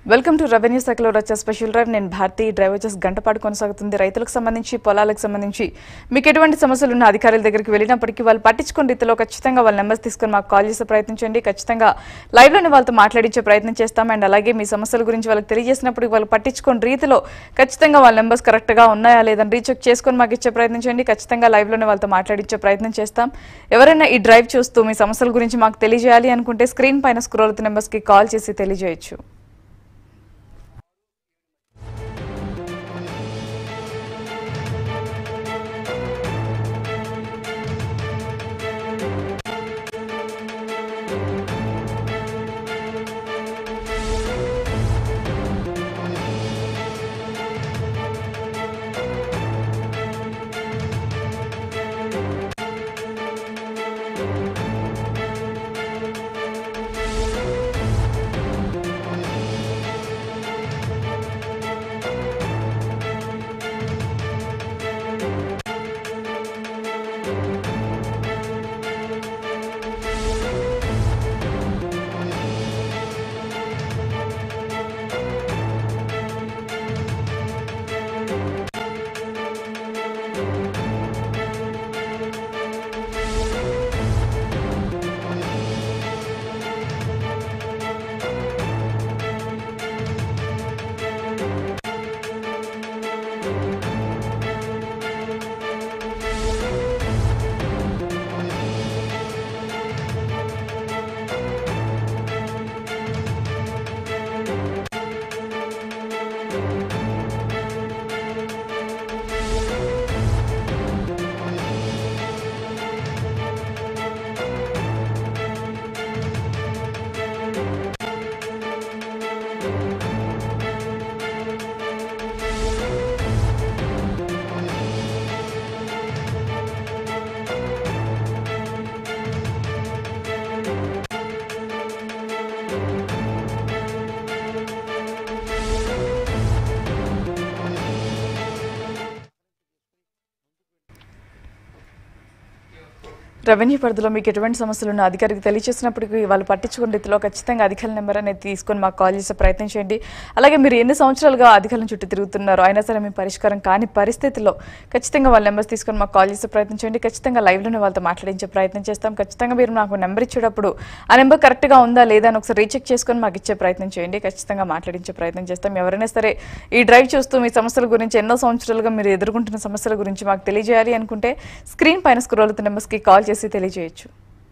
Welcome to revenue శాఖలో వచ్చే special drive నేను భారతి డ్రైవ్ వచ్చేసి గంటపాటు కొనసాగుతుంది రైతులకు సంబంధించి పొలాలకు సంబంధించి మీకు ఎటువంటి సమస్యలు ఉన్న అధికారుల దగ్గరికి వెళ్ళినప్పటికీ వాళ్ళు పట్టించుకున్న రీతిలో ఖచ్చితంగా వాళ్ళ నెంబర్స్ తీసుకొని మాకు కాల్ చేసే ప్రయత్నించండి ఖచ్చితంగా లైవ్లోనే వాళ్ళతో మాట్లాడించే ప్రయత్నం చేస్తాం అండ్ అలాగే మీ సమస్యల గురించి వాళ్ళకి తెలియజేసినప్పుడు వాళ్ళు పట్టించుకున్న రీతిలో ఖచ్చితంగా వాళ్ళ నెంబర్స్ కరెక్ట్గా ఉన్నాయా లేదని రీచెక్ చేసుకొని మాకు ఇచ్చే ప్రయత్నం చేయండి ఖచ్చితంగా లైవ్లోనే వాళ్ళతో మాట్లాడించే ప్రయత్నం చేస్తాం ఎవరైనా ఈ డ్రైవ్ చూస్తూ మీ సమస్యల గురించి మాకు తెలియజేయాలి అనుకుంటే స్క్రీన్ పైన స్క్రోల్ అవుతున్న నెంబర్స్కి కాల్ చేసి తెలియజేయచ్చు రెవెన్యూ పరిధిలో మీకు ఎటువంటి సమస్యలు ఉన్న అధికారికి తెలియజేసినప్పటికీ వాళ్ళు పట్టించుకున్న రీతిలో ఖచ్చితంగా అధికారుల నెంబర్ అనేది తీసుకొని మాకు కాల్ చేసే ప్రయత్నం చేయండి అలాగే మీరు ఎన్ని సంవత్సరాలుగా అధికారుల చుట్టూ తిరుగుతున్నారో అయినా సరే మీ పరిష్కారం కాని పరిస్థితుల్లో ఖచ్చితంగా వాళ్ళ నెంబర్స్ తీసుకొని మాకు కాల్ చేసే ప్రయత్నం చేయండి ఖచ్చితంగా లైవ్లోనే వాళ్ళతో మాట్లాడించే ప్రయత్నం చేస్తాం ఖచ్చితంగా మీరు నాకు నెంబర్ ఇచ్చేటప్పుడు ఆ నెంబర్ కరెక్ట్గా ఉందా లేదా అని ఒకసారి రీచెక్ చేసుకొని మాకు ఇచ్చే ప్రయత్నం చేయండి ఖచ్చితంగా మాట్లాడించే ప్రయత్నం చేస్తాం ఎవరైనా సరే ఈ డ్రైవ్ చూస్తూ మీ సమస్యల గురించి ఎన్నో సంవత్సరాలుగా మీరు ఎదుర్కొంటున్న సమస్యల గురించి మాకు తెలియజేయాలి అనుకుంటే స్క్రీన్ పైన స్క్రోల్ అవుతున్న నెంబర్స్కి కాల్ చేసి తెలియజేయచ్చు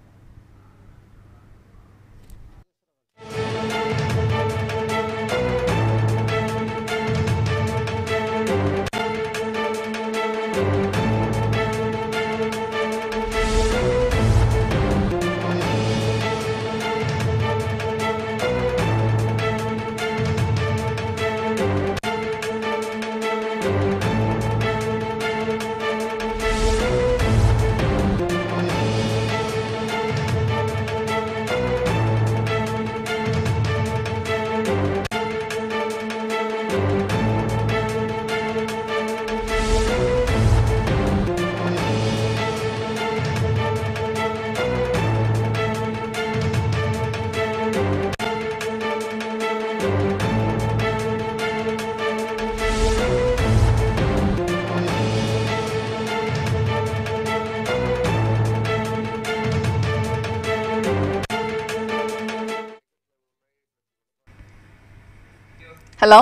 హలో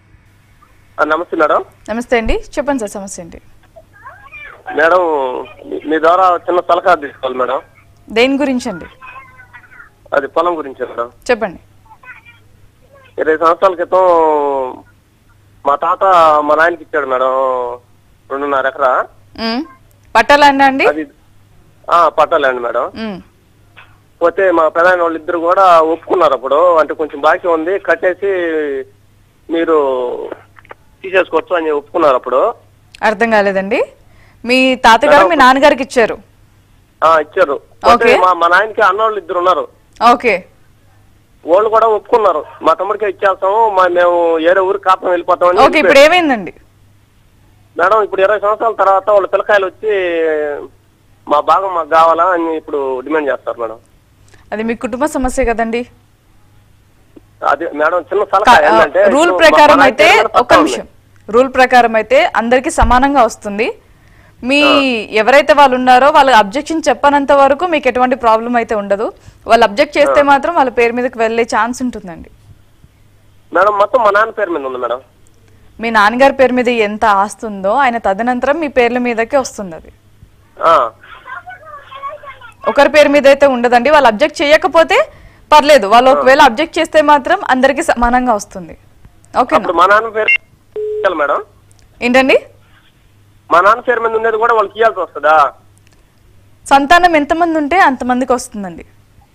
ఆ, నమస్తే మేడం నమస్తే అండి చెప్పండి సార్ సమస్య ఏంటి మేడం మీ- మీ ద్వారా చిన్న సలహా తీసుకోవాలి మేడం దేని గురించి అండి అది పొలం గురించి మేడం చెప్పండి ఇరవై సంవత్సరాల క్రితం మా తాత మా నాయనకి ఇచ్చాడు మేడం రెండున్నర ఎకరా మ్మ్. పట్టాలండి అండి అది ఆ, పట్టాలండి మేడం మ్మ్. పోతే మా ప్రధాని వాళ్ళు ఇద్దరు కూడా ఒప్పుకున్నారు అప్పుడు అంటే కొంచెం బాకీ ఉంది కట్టేసి మీరు తీసేసుకోవచ్చు అని ఒప్పుకున్నారు అప్పుడు అర్థం కాలేదండి మీ తాతగారు మీ నాన్నగారికి ఇచ్చారు ఆ ఇచ్చారు పోతే ఓకే. మా మా నాయనకి అన్నోళ్ళు ఇద్దరు ఉన్నారు ఓకే వాళ్ళు కూడా ఒప్పుకున్నారు మా తమ్ముడికి ఇచ్చేస్తాము మా మేము ఏరే ఊరికి కాపురం వెళ్ళిపోతామని ఓకే ఇప్పుడు ఏమైందండి మేడం ఇప్పుడు ఇరవై సంవత్సరాల తర్వాత వాళ్ళ పిల్లకాయలు వచ్చి మా భాగం మాకు కావాలా అని ఇప్పుడు డిమాండ్ చేస్తారు మేడం అది మీ కుటుంబ సమస్య కదండి అది మేడం చిన్న సలహా ఏంటంటే రూల్ ఇప్పుడు ప్రకారం మా అయితే నాయకుడు ఒక్క నిమిషం రూల్ ప్రకారం అయితే అందరికి సమానంగా వస్తుంది మీ ఎవరైతే వాళ్ళు ఉన్నారో వాళ్ళ అబ్జెక్షన్ చెప్పనంత వరకు మీకు ఎటువంటి ప్రాబ్లం అయితే ఉండదు వాళ్ళు అబ్జెక్ట్ చేస్తే మాత్రం వాళ్ళ పేరు మీదకి వెళ్ళే ఛాన్స్ ఉంటుందండి మేడం మొత్తం మా నాన్న పేరు మీద ఉంది మేడం మీ నాన్నగారి పేరు మీద ఎంత ఆస్తుందో ఆయన తదనంతరం మీ పేర్ల మీదకే వస్తుంది అది ఆ, ఒకరి పేరు మీద అయితే ఉండదండి వాళ్ళు అబ్జెక్ట్ చేయకపోతే పర్లేదు వాళ్ళు ఒకవేళ అబ్జెక్ట్ చేస్తే మాత్రం అందరికీ సమానంగా వస్తుంది ఓకేనా అప్పుడు మా నాన్న పేరు ఇయ్యాలి మేడం ఏంటండి మా నాన్న పేరు మీద ఉండేది కూడా వాళ్ళకి ఇవ్వాల్సి వస్తుందా సంతానం ఎంతమంది ఉంటే అంతమందికి వస్తుందండి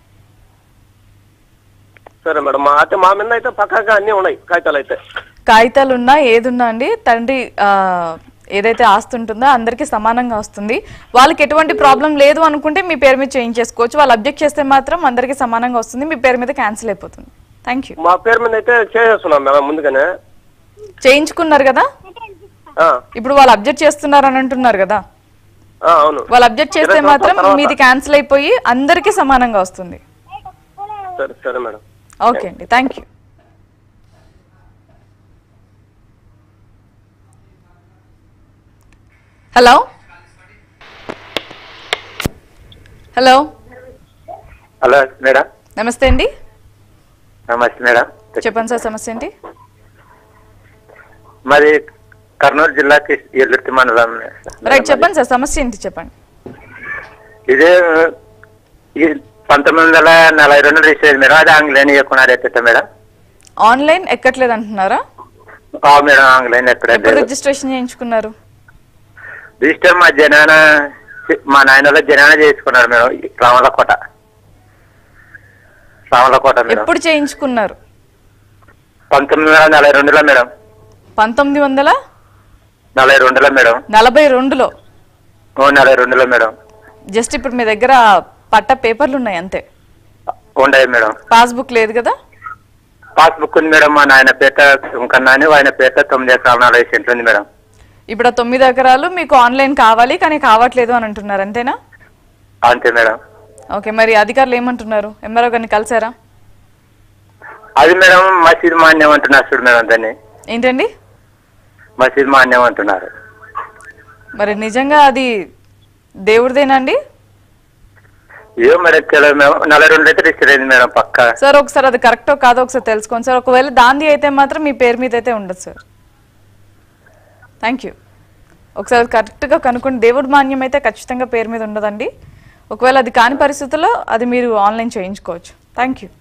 సరే మేడం మా అయితే మా మీద అయితే పక్కాగా అన్ని ఉన్నాయి కాగితాలు అయితే కాగితాలు ఉన్నా ఏదున్నా అండి తండ్రి ఆ, ఏదైతే ఆస్తి ఉంటుందో అందరికీ సమానంగా వస్తుంది వాళ్ళకి ఎటువంటి ప్రాబ్లం లేదు అనుకుంటే మీ పేరు మీద చేంజ్ చేసుకోవచ్చు వాళ్ళు అబ్జెక్ట్ చేస్తే మాత్రం అందరికీ సమానంగా వస్తుంది మీ పేరు మీద క్యాన్సిల్ అయిపోతుంది థ్యాంక్ యూ మా పేరు మీద అయితే చేసేస్తున్నాం మేడం ముందుగానే చేయించుకున్నారు కదా ఆ, ఇప్పుడు వాళ్ళు అబ్జెక్ట్ చేస్తున్నారు అని అంటున్నారు కదా ఆ, అవును వాళ్ళు అబ్జెక్ట్ చేస్తే ఇరవై మాత్రం సంవత్సరాల తర్వాత. మీది క్యాన్సిల్ అయిపోయి అందరికీ సమానంగా వస్తుంది సరే సరే మేడం ఓకే అండి thank you hello hello hello madam నమస్తే అండి నమస్తే మేడం చెప్పండి సార్ సమస్య ఏంటి మాది కర్నూలు జిల్లాకి ఎల్లుర్తి మండలం రైట్ చెప్పండి సార్ సమస్య ఏంటి చెప్పండి ఇదే ఈ పంతొమ్మిది వందల నలభై రెండు రిజిస్టర్ మేడం అది ఆంగ్లేని ఎక్కున్నారు ఎత్తుతా మేడం ఆన్లైన్ ఎక్కట్లేదు అంటున్నారా ఆ మేడం ఆంగ్లేని ఎక్కడ ఎప్పుడు రిజిస్ట్రేషన్ చేయించుకున్నారు రిజిస్టర్ మా జనాన మా నాయనలో జనాన చేసుకున్నారు మేడం ఈ రామలకోట రామలకోట మేడం ఎప్పుడు చేయించుకున్నారు పంతొమ్మిది వందల నలభై రెండులో మేడం పంతొమ్మిది వందల నలభై రెండులో మేడం నలభై రెండులో ఓ నలభై రెండులో మేడం జస్ట్ ఇప్పుడు మీ దగ్గర పట్ట పేపర్లు ఉన్నాయి అంతే ఉండయి మేడం పాస్బుక్ లేదు కదా పాస్బుక్ ఉంది మేడం మా నాయన పేట సుంకన్నా అని ఆయన పేట తొమ్మిది ఎకరాల నలభై సెంట్లు ఉంది మేడం ఇప్పుడు ఆ తొమ్మిది ఎకరాలు మీకు ఆన్లైన్ కావాలి కానీ కావట్లేదు అని అంటున్నారు అంతేనా అంతే మేడం ఓకే మరి అధికారులు ఏమంటున్నారు ఎంఆర్ఓ గారిని కలిసారా అది మేడం మసీద్ మాన్యం అంటున్నారు చూడు మేడం దాన్ని ఏంటండి మసీద్ మాన్యం అంటున్నారు మరి నిజంగా అది దేవుడిదేనండి ఏమో మేడం తెలియదు మేడం నలభై రెండు అయితే రిజిస్టర్ అయింది మేడం పక్క సార్ ఒకసారి అది కరెక్టో కాదో ఒకసారి తెలుసుకోండి సార్ ఒకవేళ దాంది అయితే మాత్రం మీ పేరు మీద అయితే ఉండదు సార్ థ్యాంక్ యూ ఒకసారి కరెక్ట్గా కనుక్కోండి దేవుడి మాన్యం అయితే ఖచ్చితంగా పేరు మీద ఉండదండి ఒకవేళ అది కాని పరిస్థితుల్లో అది మీరు ఆన్లైన్ చేయించుకోవచ్చు థ్యాంక్ యూ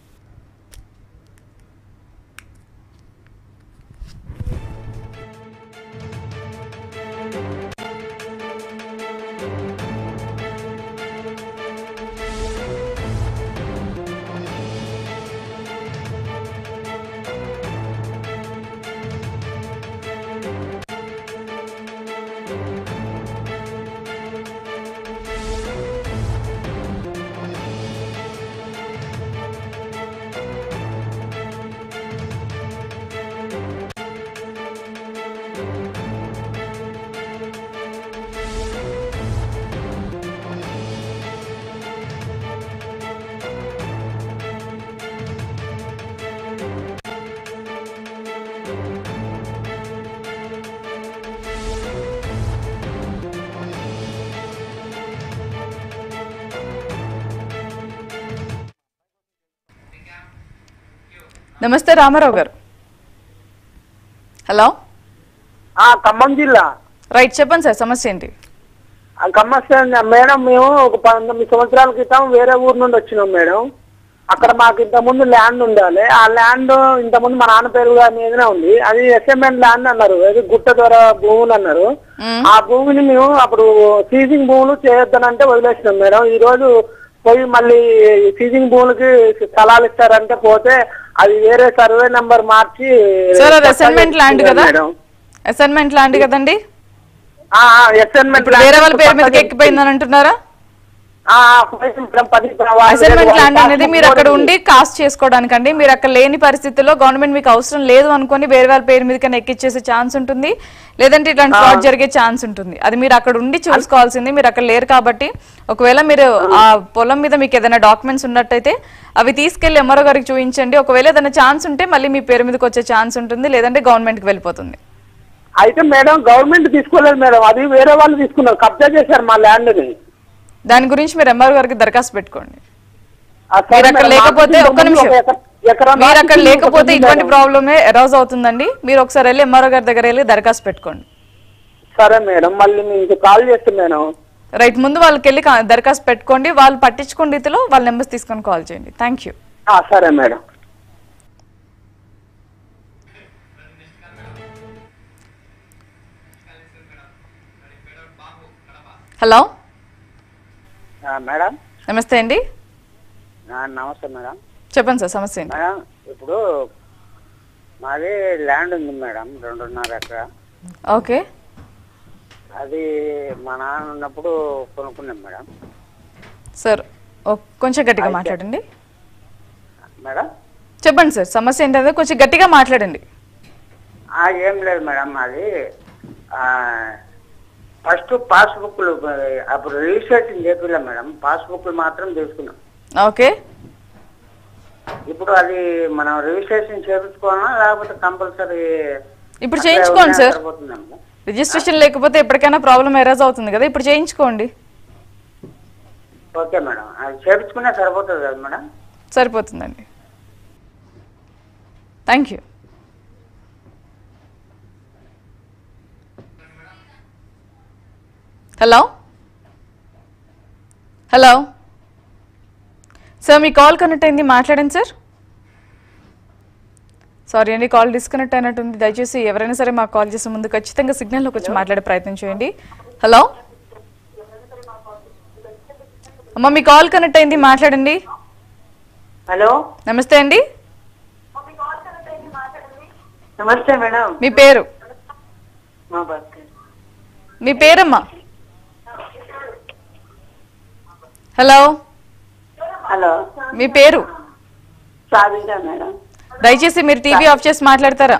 నమస్తే రామారావు గారు హలో ఆ ఖమ్మం జిల్లా రైట్ చెప్పండి సార్ సమస్య ఏంటి ఆ ఖమ్మం స్టేషన్ మేడం మేము ఒక పంతొమ్మిది సంవత్సరాల క్రితం వేరే ఊరు నుండి వచ్చినాం మేడం అక్కడ మాకు ఇంతకుముందు ల్యాండ్ ఉండాలి ఆ ల్యాండ్ ఇంతకుముందు మా నాన్న పేరు గారి మీదనే ఉంది అది ఎస్ఎంఎన్ ల్యాండ్ అన్నారు అది గుట్ట ద్వారా భూములు అన్నారు మ్మ్. ఆ భూమిని మేము అప్పుడు సీజింగ్ భూములు చేయొద్దనంటే వదిలేసినాం మేడం ఈ రోజు పోయి మళ్ళీ సీజింగ్ భూములకి స్థలాలు ఇస్తారంటే పోతే అది వేరే సర్వే నెంబర్ మార్చి సార్ అది అసైన్మెంట్ ల్యాండ్ కదా మేడం అసైన్మెంట్ ల్యాండ్ కదండి అసైన్మెంట్ ఇప్పుడు వేరే వాళ్ళ పేరు మీదకి ఎక్కిపోయిందని అంటున్నారా ఆ, పోయింది మేడం పది వాళ్ళు అసైన్మెంట్ వాళ్ళు ల్యాండ్ అనేది మీరు అక్కడ పాస్బుక్ ఉండి కాస్ట్ చేసుకోవడానికండి మీరు అక్కడ లేని పరిస్థితుల్లో గవర్నమెంట్ మీకు అవసరం లేదు అనుకొని వేరే వాళ్ళ పేరు మీద కన్నా ఎక్కిచ్చేసే ఛాన్స్ ఉంటుంది లేదంటే ఇట్లాంటి ఫ్రాడ్ జరిగే ఛాన్స్ ఉంటుంది అది మీరు అక్కడ ఉండి చూసుకోవాల్సింది మీరు అక్కడ లేరు కాబట్టి ఒకవేళ మీరు ఆ పొలం మీద మీకు ఏదైనా డాక్యుమెంట్స్ ఉన్నట్టయితే అవి తీసుకెళ్లి ఎంఆర్ఓ గారికి చూపించండి ఒకవేళ ఏదైనా ఛాన్స్ ఉంటే మళ్ళీ మీ పేరు మీదకి వచ్చే ఛాన్స్ ఉంటుంది లేదంటే గవర్నమెంట్కి వెళ్ళిపోతుంది అయితే మేడం గవర్నమెంట్ తీసుకోలేదు మేడం అది వేరే వాళ్ళు తీసుకున్నారు కబ్జా చేశారు మా ల్యాండ్ ని దాని గురించి మీరు ఎంఆర్ఓ గారికి దరఖాస్తు పెట్టుకోండి ఆ సరే మీరు అక్కడ మేడం, లేకపోతే మాకు ఒక్క నిమిషం ఒక ఎకర- ఎకరం మీరు అక్కడ దాకా లేకపోతే ఉంది ఇటువంటి మేడం. ప్రాబ్లమే ఎరోజ్ అవుతుందండి మీరు ఒకసారి వెళ్ళి ఎంఆర్ఓ గారి దగ్గర వెళ్ళి దరఖాస్తు పెట్టుకోండి సరే మేడం మళ్ళీ మీకు కాల్ చేస్తాను నేను రైట్ ముందు వాళ్ళకి వెళ్ళి కా- దరఖాస్తు పెట్టుకోండి వాళ్ళు పట్టించుకున్న రీతిలో వాళ్ళ నెంబర్స్ తీసుకొని కాల్ చేయండి థ్యాంక్ యూ ఆ, సరే మేడం హలో మేడం నమస్తే అండి నమస్తే మేడం చెప్పండి సార్ సమస్య ఏంటి మేడం ఇప్పుడు మాది ల్యాండ్ ఉంది మేడం రెండున్నర ఎకరా ఓకే అది మా నాన్న ఉన్నప్పుడు కొనుక్కున్నాం మేడం సార్ ఓ- కొంచెం గట్టిగా మాట్లాడండి మేడం చెప్పండి సార్ సమస్య ఏంటంటే కొంచెం గట్టిగా మాట్లాడండి ఆ, ఏం లేదు మేడం అది ఫస్ట్ పాస్బుక్లు అప్పుడు రిజిస్ట్రేషన్ చేపిల్లాం మేడం పాస్బుక్లు మాత్రం తీసుకున్నాం ఓకే ఇప్పుడు అది మనం రిజిస్ట్రేషన్ చేపించుకోవాలా లేకపోతే కంపల్సరీ ఇప్పుడు చేయించుకోండి సార్ సరిపోతుందా మేడం రిజిస్ట్రేషన్ లేకపోతే ఎప్పటికైనా ప్రాబ్లం ఎరేజ్ అవుతుంది కదా ఇప్పుడు చేయించుకోండి ఓకే మేడం అది చేపించుకునే సరిపోతుంది కదా మేడం సరిపోతుందండి thank you hello hello sir మీ కాల్ కనెక్ట్ అయింది మాట్లాడండి సార్ సారీ అండి కాల్ డిస్కనెక్ట్ అయినట్టుంది దయచేసి ఎవరైనా సరే మాకు కాల్ చేసే ముందు ఖచ్చితంగా సిగ్నల్లోకి వచ్చి మాట్లాడే ప్రయత్నం చేయండి హలో అమ్మ మీ కాల్ కనెక్ట్ అయింది మాట్లాడండి హలో నమస్తే అండి నమస్తే మేడం మీ పేరు మా భర్త మీ పేరమ్మా హలో హలో మీ పేరు సాధించా మేడం దయచేసి మీరు టీవీ ఆఫ్ చేసి మాట్లాడతారా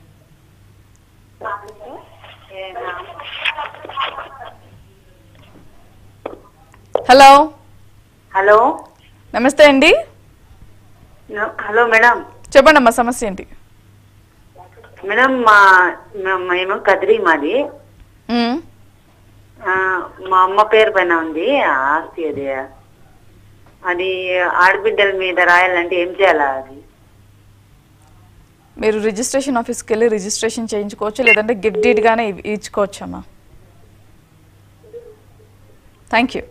హలో హలో నమస్తే అండి హలో మేడం చెప్పండి అమ్మా సమస్య ఏంటి మేడం మా మా- మేము కదిరి మాది మ్మ్. ఆ, మా అమ్మ పేరు పైన ఉంది ఆ ఆస్తి అది అది ఆడబిడ్డల మీద రాయాలంటే ఏం చేయాలా అది మీరు రిజిస్ట్రేషన్ ఆఫీస్కి వెళ్ళి రిజిస్ట్రేషన్ చేయించుకోవచ్చు లేదంటే గిఫ్ట్ డీడ్గానే ఇ- ఇచ్చుకోవచ్చు అమ్మా థ్యాంక్ యూ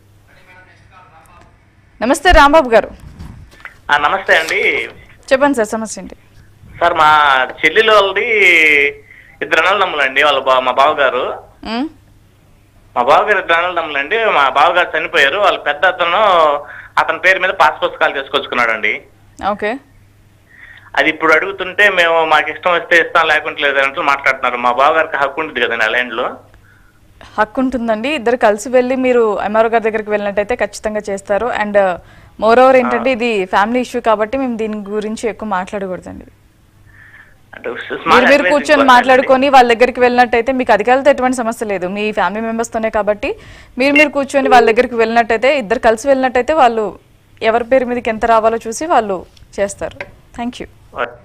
నమస్తే రాంబాబు గారు ఆ, నమస్తే అండి చెప్పండి సార్ సమస్య ఏంటి సార్ మా చెల్లెలు వాళ్ళది ఇద్దరు అన్నదమ్ములండి వాళ్ళ బా మా బావగారు మ్మ్? మా బావగారు ఇద్దరు అన్నదమ్ములండి మా బావగారు చనిపోయారు వాళ్ళ పెద్ద అతను అతని పేరు మీద పాస్ పుస్తకాలు తీసుకొచ్చుకున్నాడండి ఓకే అది ఇప్పుడు అడుగుతుంటే మేము మాకు ఇష్టం వస్తే ఇస్తాం లేకుంటే లేదంటూ మాట్లాడుతున్నారు మా బావగారికి హక్కు ఉంటుంది కదండి ఆ ల్యాండ్ లో హక్కు ఉంటుందండి ఇద్దరు కలిసి వెళ్ళి మీరు ఎంఆర్ఓ గారి దగ్గరికి వెళ్ళినట్టయితే ఖచ్చితంగా చేస్తారు అండ్ మోర్ ఓవర్ ఏంటంటే ఇది ఫ్యామిలీ ఇష్యూ కాబట్టి మేము దీని గురించి ఎక్కువ మాట్లాడకూడదండి అంటే మీరు small మీరు advice కూర్చొని ఇవ్వాలండి. మాట్లాడుకొని వాళ్ళ దగ్గరికి వెళ్ళినట్టయితే మీకు అధికారులతో ఎటువంటి సమస్య లేదు మీ ఫ్యామిలీ మెంబర్స్ తోనే కాబట్టి మీరు మీరు కూర్చొని వాళ్ళ దగ్గరికి వెళ్ళినట్టయితే ఇద్దరు కలిసి వెళ్ళినట్టయితే వాళ్ళు ఎవరి పేరు మీదకి ఎంత రావాలో చూసి వాళ్ళు చేస్తారు థ్యాంక్ యూ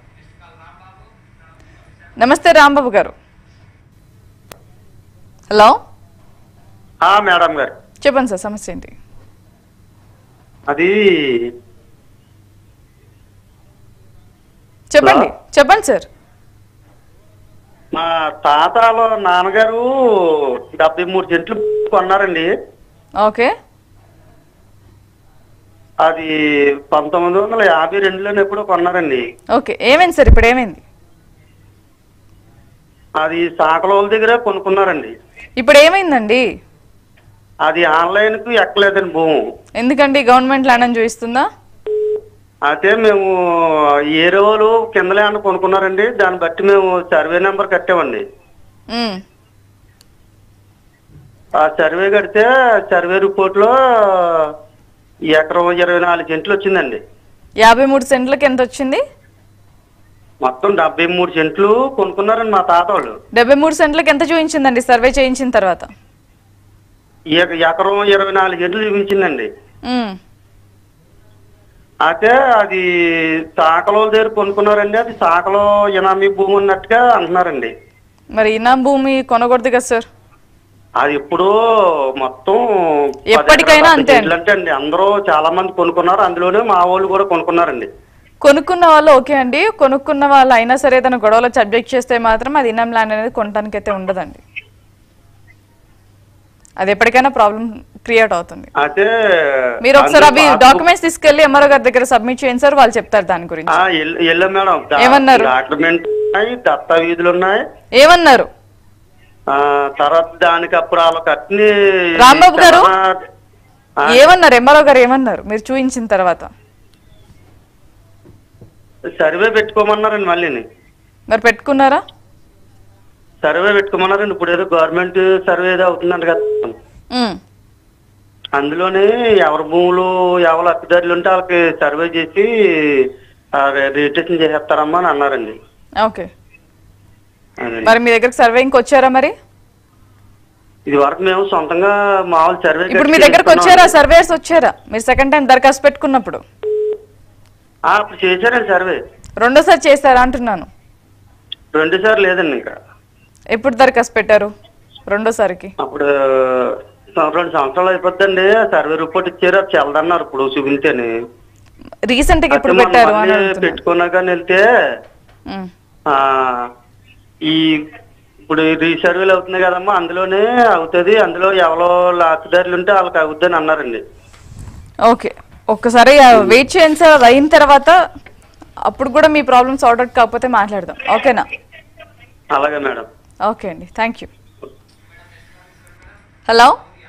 నమస్తే రాంబాబు గారు హలో మేడం గారు చెప్పండి సార్ సమస్య ఏంటి అది చెప్పండి చెప్పండి సార్ మా తాతలో నాన్నగారు డెబ్బై మూడు సెంట్లు కొన్నారండి ఓకే అది పంతొమ్మిది వందల యాభై రెండులోనే ఎప్పుడో కొన్నారండి ఓకే ఏమైంది సార్ ఇప్పుడు ఏమైంది అది సాకలోల దగ్గర కొనుక్కున్నారండి ఇప్పుడు ఏమైందండి అది ఆన్లైన్ కు ఎక్కలేదండి భూము ఎందుకండి గవర్నమెంట్ ల్యాండ్ అని చూపిస్తుందా అయితే మేము ఏ రోజులు కింద ల్యాండ్ కొనుక్కున్నారండి దాన్ని బట్టి మేము సర్వే నెంబర్ కట్టామండి మ్మ్. ఆ సర్వే కడితే సర్వే రిపోర్ట్ లో ఎకరం ఇరవై నాలుగు సెంట్లు వచ్చిందండి యాభై మూడు సెంట్లకి ఎంత వచ్చింది మొత్తం డెబ్బై మూడు సెంట్లు కొనుక్కున్నారండి మా తాత వాళ్ళు డెబ్బై మూడు సెంట్లకి ఎంత చూపించిందండి సర్వే చేయించిన తర్వాత ఎక- ఎకరం ఇరవై నాలుగు సెంట్లు చూపించిందండి ఉమ్. అయితే అది సాకలో దగ్గర కొనుక్కున్నారండి అది సాకలో ఎనామీ భూమి ఉన్నట్టుగా అంటున్నారండి మరి ఇనాం భూమి కొనకూడదు కదా సార్ అది ఎప్పుడో మొత్తం ఎప్పటికైనా అంతే అండి. అంటే అండి అందరూ చాలా మంది కొనుక్కున్నారు అందులోనే మా వాళ్ళు కూడా కొనుక్కున్నారండి కొనుక్కున్న వాళ్ళు ఓకే అండి కొనుక్కున్న వాళ్ళు అయినా సరే ఏదైనా గొడవలో సబ్జెక్ట్ చేస్తే మాత్రం అది ఇనాం ల్యాండ్ అనేది కొనడానికి అయితే ఉండదండి అది ఎప్పటికైనా ప్రాబ్లం క్రియేట్ అవుతుంది అయితే మీరు ఒకసారి అవి అందులో డాక్యుమెంట్స్ తీసుకెళ్లి ఎంఆర్ఓ గారి దగ్గర సబ్మిట్ చేయండి సార్ వాళ్ళు చెప్తారు దాని గురించి ఆ, ఎల్- వెళ్ళాం మేడం ఏమన్నారు? డాక్యుమెంట్ ఉన్నాయి దస్తావేజులు ఉన్నాయి ఏమన్నారు ఆ, తర్వాత దానికి అప్పుడు వాళ్ళ కట్టిని రాంబాబు గారు? చాలా- ఆ, ఏమన్నారు ఎంఆర్ఓ గారు ఏమన్నారు మీరు చూపించిన తర్వాత సర్వే పెట్టుకోమన్నారండి మళ్ళీని మరి పెట్టుకున్నారా సర్వే పెట్టుకోమన్నారండి ఇప్పుడు ఏదో గవర్నమెంట్ సర్వే ఏదో అవుతుందంట కదా ఉమ్. అందులోనే ఎవరి భూములు ఎవరు అతిదారులు ఉంటే వాళ్ళకి సర్వే చేసి ఆ, రి- రిజిస్ట్రేషన్ చేసేస్తారమ్మా అని అన్నారండి ఓకే అదండి. మరి మీ దగ్గరకు సర్వేయింగ్కి వచ్చారా మరి ఇది వరకు మేము సొంతంగా మామూలు సర్వే ఇప్పుడు మీ దగ్గరకు వచ్చారా సర్వేయర్స్ వచ్చారా మీరు సెకండ్ టైం దరఖాస్తు పెట్టుకున్నప్పుడు ఆ, అప్పుడు చేశారండి సర్వే రెండోసారి చేశారా అంటున్నాను రెండు సార్లు లేదండి ఇంకా ఎప్పుడు దరఖాస్తు పెట్టారు రెండోసారికి అప్పుడు సం- రెండు సంవత్సరాలు అయిపోద్దండి సర్వే రిపోర్ట్ ఇచ్చారు అది చెల్లదన్నారు ఇప్పుడు చూపించని రీసెంట్ గా ఎప్పుడు అయితే మనం పెట్టారు అని మళ్ళీ అడుగుతున్నాను. పెట్టుకున్నాక వెళ్తే ఉమ్. ఆ ఈ ఇప్పుడు రీసర్వేలు అవుతుంది కదమ్మా అందులోనే అవుతుంది అందులో ఎవరో లాక్దారులు ఉంటే వాళ్ళకి అవుద్దని అన్నారండి ఓకే ఒక్కసారి వెయిట్ చేయండి సార్ అది అయిన తర్వాత అప్పుడు కూడా మీ ప్రాబ్లమ్ సార్ట్ అవుట్ కాకపోతే మాట్లాడదాం ఓకేనా అలాగే మేడం ఓకే అండి thank you hello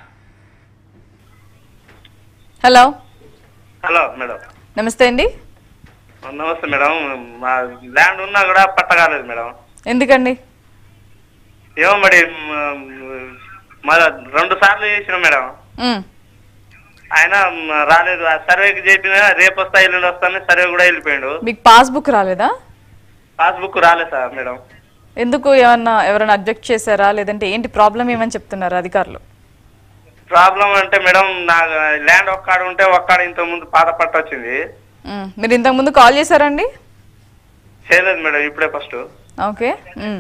hello hello madam నమస్తే అండి నమస్తే మేడం మా ల్యాండ్ ఉన్నా కూడా పట్టగాలేదు మేడం ఎందుకండి ఏమో మరి మ్, మన రెండు సార్లు చేసిన మేడం ఉమ్. ఆయన మ్, రాలేదు ఆ సర్వేకి చెప్పిన రేపు వస్తా ఎల్లుండి వస్తాను సర్వే కూడా వెళ్ళిపోయాడు మీకు పాస్బుక్ రాలేదా పాస్బుక్ రాలేదు సార్ మేడం ఎందుకు ఏమన్నా ఎవరైనా అబ్జెక్ట్ చేశారా లేదంటే ఏంటి ప్రాబ్లం ఏమని చెప్తున్నారు అధికారులు ప్రాబ్లం అంటే మేడం నా ల్యాండ్ ఒక్కడ ఉంటే ఒక్కడ ఇంత ముందు పాత పట్ట వచ్చింది ఉమ్. మీరు ఇంతకు ముందు కాల్ చేశారండి చేయలేదు మేడం ఇప్పుడే ఫస్ట్ ఓకే ఉమ్.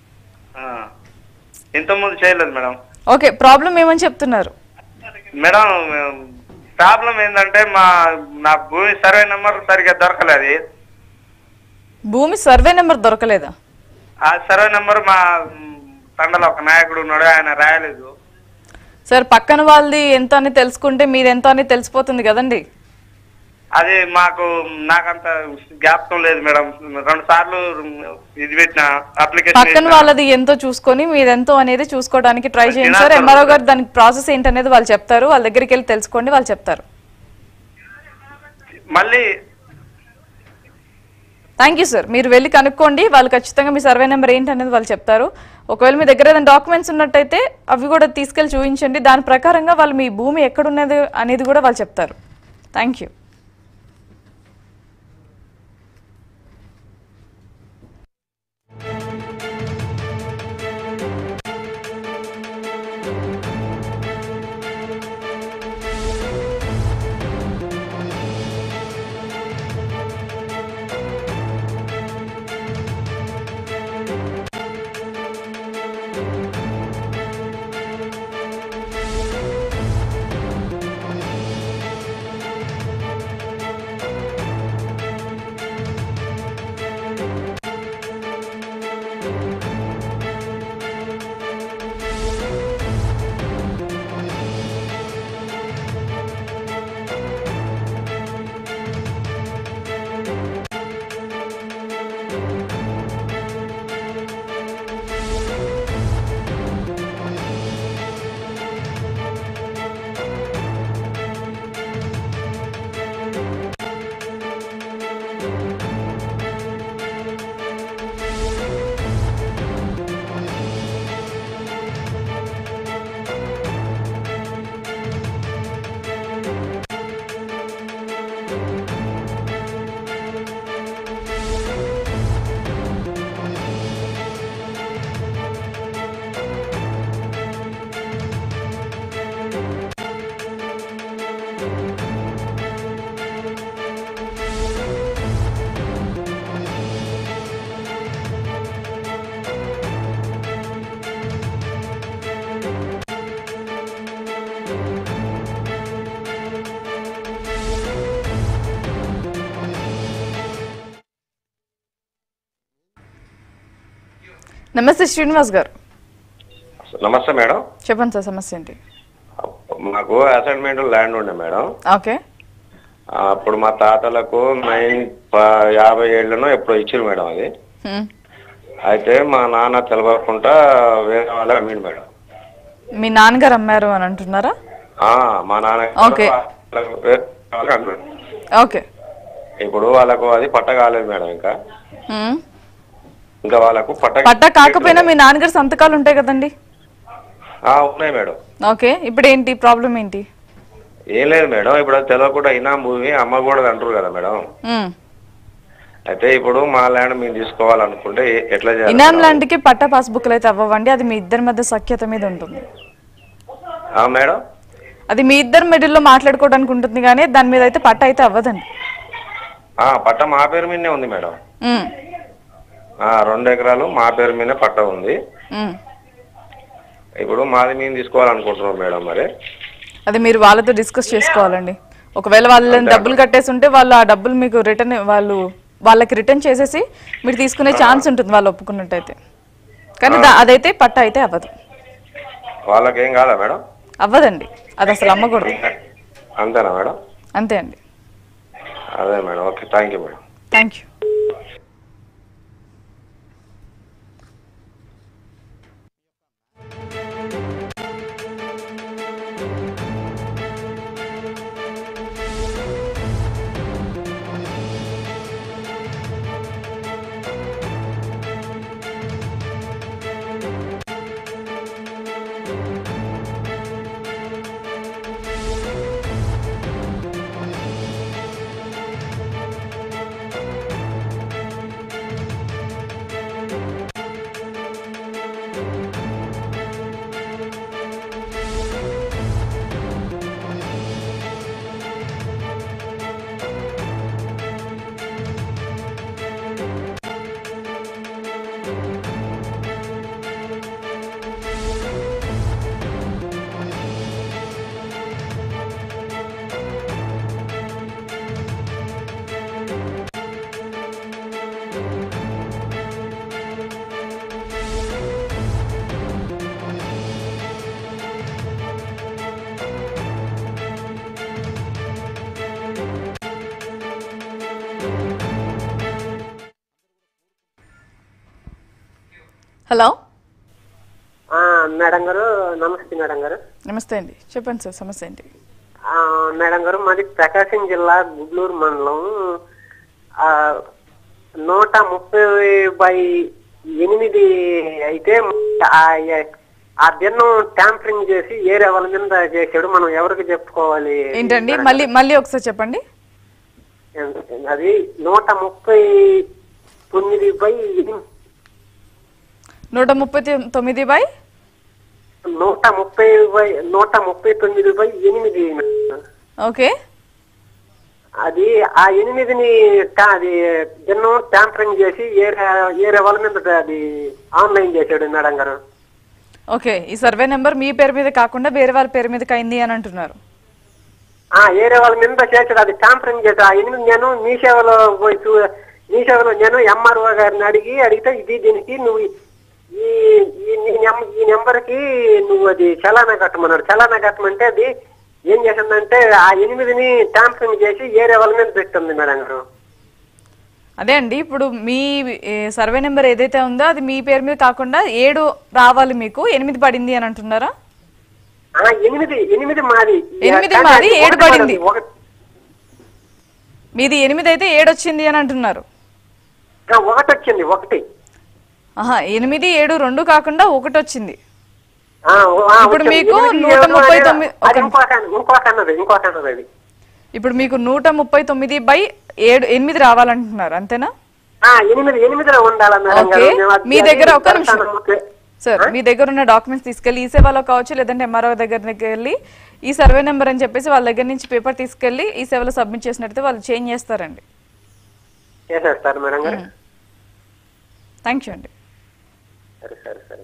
ఇంత ముందు చేయలేదు మేడం ఓకే ప్రాబ్లం ఏమని చెప్తున్నారు మేడం ప్రాబ్లం ఏంటంటే మా నా భూమి సర్వే నెంబర్ సరిగ్గా దొరకలేదు భూమి సర్వే నెంబర్ దొరకలేదా ఆ సర్వే నెంబర్ మా మ్, తండలో ఒక నాయకుడు ఉన్నాడు ఆయన రాయలేదు సార్ పక్కన వాళ్ళది ఎంత అని తెలుసుకుంటే మీది ఎంత అని తెలిసిపోతుంది కదండి అది మాకు నాకంత జ్ఞాపకం లేదు మేడం రెండు సార్లు ఇది పెట్టిన అప్లికేషన్ పక్కన పెట్టిన. వాళ్ళది ఎంతో చూసుకొని మీది ఎంతో అనేది చూసుకోవడానికి ట్రై చేయండి సార్ ఎంఆర్ఓ గారు దానికి ప్రాసెస్ ఏంటనేది వాళ్ళు చెప్తారు వాళ్ళ దగ్గరికి వెళ్ళి తెలుసుకోండి వాళ్ళు చెప్తారు మళ్ళీ థ్యాంక్ యూ సార్ మీరు వెళ్ళి కనుక్కోండి వాళ్ళు ఖచ్చితంగా మీ సర్వే నెంబర్ ఏంటి అనేది వాళ్ళు చెప్తారు ఒకవేళ మీ దగ్గర ఏదైనా డాక్యుమెంట్స్ ఉన్నట్టయితే అవి కూడా తీసుకెళ్ళి చూపించండి దాని ప్రకారంగా వాళ్ళు మీ భూమి ఎక్కడున్నది అనేది కూడా వాళ్ళు చెప్తారు థ్యాంక్ యూ నమస్తే శ్రీనివాస్ గారు నమస్తే మేడం చెప్పండి సార్ సమస్య ఏంటి మాకు అసైన్మెంట్ ల్యాండ్ ఉండే మేడం ఓకే ఆ, అప్పుడు మా తాతలకు నైన్ ప- యాభై ఏళ్ళను ఎప్పుడు ఇచ్చారు మేడం అది హ్మ్. అయితే మా నాన్న తెలవకుండా వేరే వాళ్ళకి అమ్మిండు మేడం మీ నాన్నగారు అమ్మారు అని అంటున్నారా ఆ, మా నాన్న ఓకే. వాళ్ళకు వేరే వాళ్ళకి అమ్మిండు. ఓకే ఇప్పుడు వాళ్ళకు అది పట్ట కాలేదు మేడం ఇంకా హ్మ్. ఇంకా వాళ్ళకు పట్ట పట్టా కాకపోయినా మీ నాన్నగారి సంతకాలు ఉంటాయి కదండి ఆ, ఉన్నాయి మేడం ఓకే ఇప్పుడు ఏంటి ప్రాబ్లం ఏంటి ఏం లేదు మేడం ఇప్పుడు అది తెలియకుండా అయినా భూమి అమ్మ కూడా అంటారు కదా మేడం హ్మ్. అయితే ఇప్పుడు మా ల్యాండ్ మేము తీసుకోవాలనుకుంటే ఏ- ఎట్లా చేయాలి ఇనాం మేడం? లాంటికి పట్టా పాస్బుక్లు అయితే అవ్వండి అది మీ ఇద్దరి మధ్య సఖ్యత మీద ఉంటుంది ఆ, మేడం అది మీ ఇద్దరి మిడిల్లో మాట్లాడుకోవడానికి ఉంటుంది కానీ దాని మీద అయితే పట్ట అయితే అవ్వదండి ఆ, పట్ట మా పేరు మీదనే ఉంది మేడం ఉమ్, ఆ, రెండు ఎకరాలు మా పేరు మీదనే పట్ట ఉంది ఉమ్. ఇప్పుడు మాది మేము తీసుకోవాలనుకుంటున్నాం మేడం మరి అది మీరు వాళ్ళతో డిస్కస్ చేసుకోవాలండి ఒకవేళ వాళ్ళని డబ్బులు కట్టేసి ఉంటే వాళ్ళు ఆ డబ్బులు మీకు రిటర్న్ వాళ్ళు వాళ్ళకి రిటర్న్ చేసేసి మీరు తీసుకునే ఛాన్స్ ఉంటుంది వాళ్ళు ఒప్పుకున్నట్టయితే కానీ దా- అదైతే పట్ట అయితే అవ్వదు వాళ్ళకి ఏం కాదా మేడం అవ్వదండి అది అసలు అమ్మకూడదు అంతేనా మేడం అంతే అండి అదే madam okay thank you madam thank you hello ఆ, మేడం గారు నమస్తే మేడం గారు నమస్తే అండి చెప్పండి సార్ సమస్య ఏంటి ఆ, మేడం గారు మాది ప్రకాశం జిల్లా గుడ్లూరు మండలం ఆ, నూట ముప్పై బై ఎనిమిది అయితే ఆ ఆ దిన్నం ట్యాంపరింగ్ చేసి ఏరే వాళ్ళ మీద చేశాడు మనం ఎవరికి చెప్పుకోవాలి ఏంటండి మేడం మళ్ళీ మళ్ళీ ఒకసారి చెప్పండి గారు? అది నూట ముప్పై తొమ్మిది బై ఎనిమిది నూట ముప్పై తొ- తొమ్మిది బై నూట ముప్పై బై నూట ముప్పై తొమ్మిది బై ఎనిమిది ఓకే అది ఆ ఎనిమిదిని టా- అది దిన్నం ట్యాంపరింగ్ చేసి ఏరే ఏరే వాళ్ళ మీద అది ఆన్లైన్ చేశాడు మేడం గారు ఓకే ఈ సర్వే నెంబర్ మీ పేరు మీద కాకుండా వేరే వాళ్ళ పేరు మీదకి అయింది అని అంటున్నారు ఆ ఏరే వాళ్ళ మీద చేశాడు అది ట్యాంపరింగ్ చేశాడు ఆ ఎనిమిది నేను మీ సేవలో పోయి చూ- మీ సేవలో నేను ఎంఆర్ఓ గారిని అడిగి అడిగితే ఇది దీనికి నువ్వు ఈ ఈ నీ నెం- ఈ నెంబర్కి నువ్వు అది చలానా కట్టమన్నాడు చలానా కట్టమంటే అది ఏం చేసిందంటే ఆ ఎనిమిదిని ట్యాంపరింగ్ చేసి ఏరే వాళ్ళ మీద పెట్టింది మేడం గారు అదే అండి ఇప్పుడు మీ ఏ, సర్వే నెంబర్ ఏదైతే ఉందో అది మీ పేరు మీద కాకుండా ఏడు రావాలి మీకు ఎనిమిది పడింది అని అంటున్నారా ఆ ఎనిమిది ఎనిమిది మాది ఎనిమిది కానీ మాది, అది ఏడు ఒకటి పడింది. మాది. ఒక- మీది ఎనిమిది అయితే ఏడు వచ్చింది అని అంటున్నారు ఆ, ఒకటి వచ్చింది ఒకటి ఆహా ఎనిమిది ఏడు రెండు కాకుండా ఒకటి వచ్చింది ఆ, ఆ, ఇప్పుడు వచ్చింది. మీకు ఎనిమిది, నూట ఏడు ముప్పై అనేది తొమ్మిది- అది ఒక- ఇంకొక ఇంకొక అన్నది ఇంకొక అన్నది అది ఇప్పుడు మీకు నూట ముప్పై తొమ్మిది బై ఏడు ఎనిమిది రావాలంటున్నారు అంతేనా ఆ, ఎనిమిది ఎనిమిదిలో ఉండాలా మేడం ఓకే గారు మేము అది- మీ దగ్గర ఒక అది నిమిషం ఓకే. సార్ మీ దగ్గర ఉన్న డాక్యుమెంట్స్ తీసుకెళ్లి ఈ సేవలో కావచ్చు లేదంటే ఎంఆర్ఓ దగ్గరికి వెళ్ళి ఈ సర్వే నెంబర్ అని చెప్పేసి వాళ్ళ దగ్గర నుంచి పేపర్ తీసుకెళ్లి ఈ సేవలో సబ్మిట్ చేసినట్టు వాళ్ళు చేంజ్ చేస్తారండి చేసేస్తారు మేడం గారు థ్యాంక్ యూ అండి సరే సరే సరే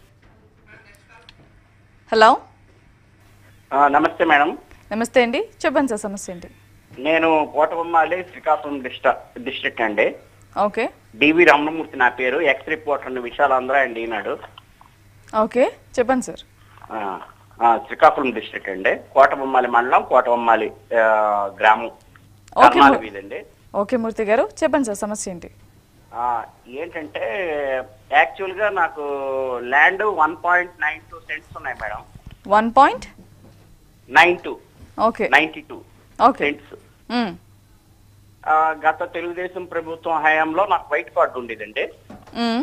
హలో ఆ, నమస్తే మేడం నమస్తే అండి చెప్పండి సార్ సమస్య ఏంటి నేను కోటబొమ్మాలి శ్రీకాకుళం డిస్ట్రిక్ట్ డిస్ట్రిక్ట్ అండి ఓకే డివి రమణమూర్తి నా పేరు ex reporter Visalandhra and Eenadu okay చెప్పండి సార్ ఆ, ఆ, శ్రీకాకుళం డిస్ట్రిక్ట్ అండి కోటబొమ్మాలి మండలం కోటబొమ్మాలి ఆ, గ్రామం ఓకే కర్నాల ము- వీధి అండి ఓకే మూర్తి గారు చెప్పండి సార్ సమస్య ఏంటి ఆ, ఏంటంటే యాక్చువల్ గా నాకు land one point nine two cents ఉన్నాయి madam one point nine two okay ninety two okay cents hmm. ఆ, గత తెలుగుదేశం ప్రభుత్వం హయాంలో నాకు వైట్ కార్డు ఉండేదండి మ్మ్.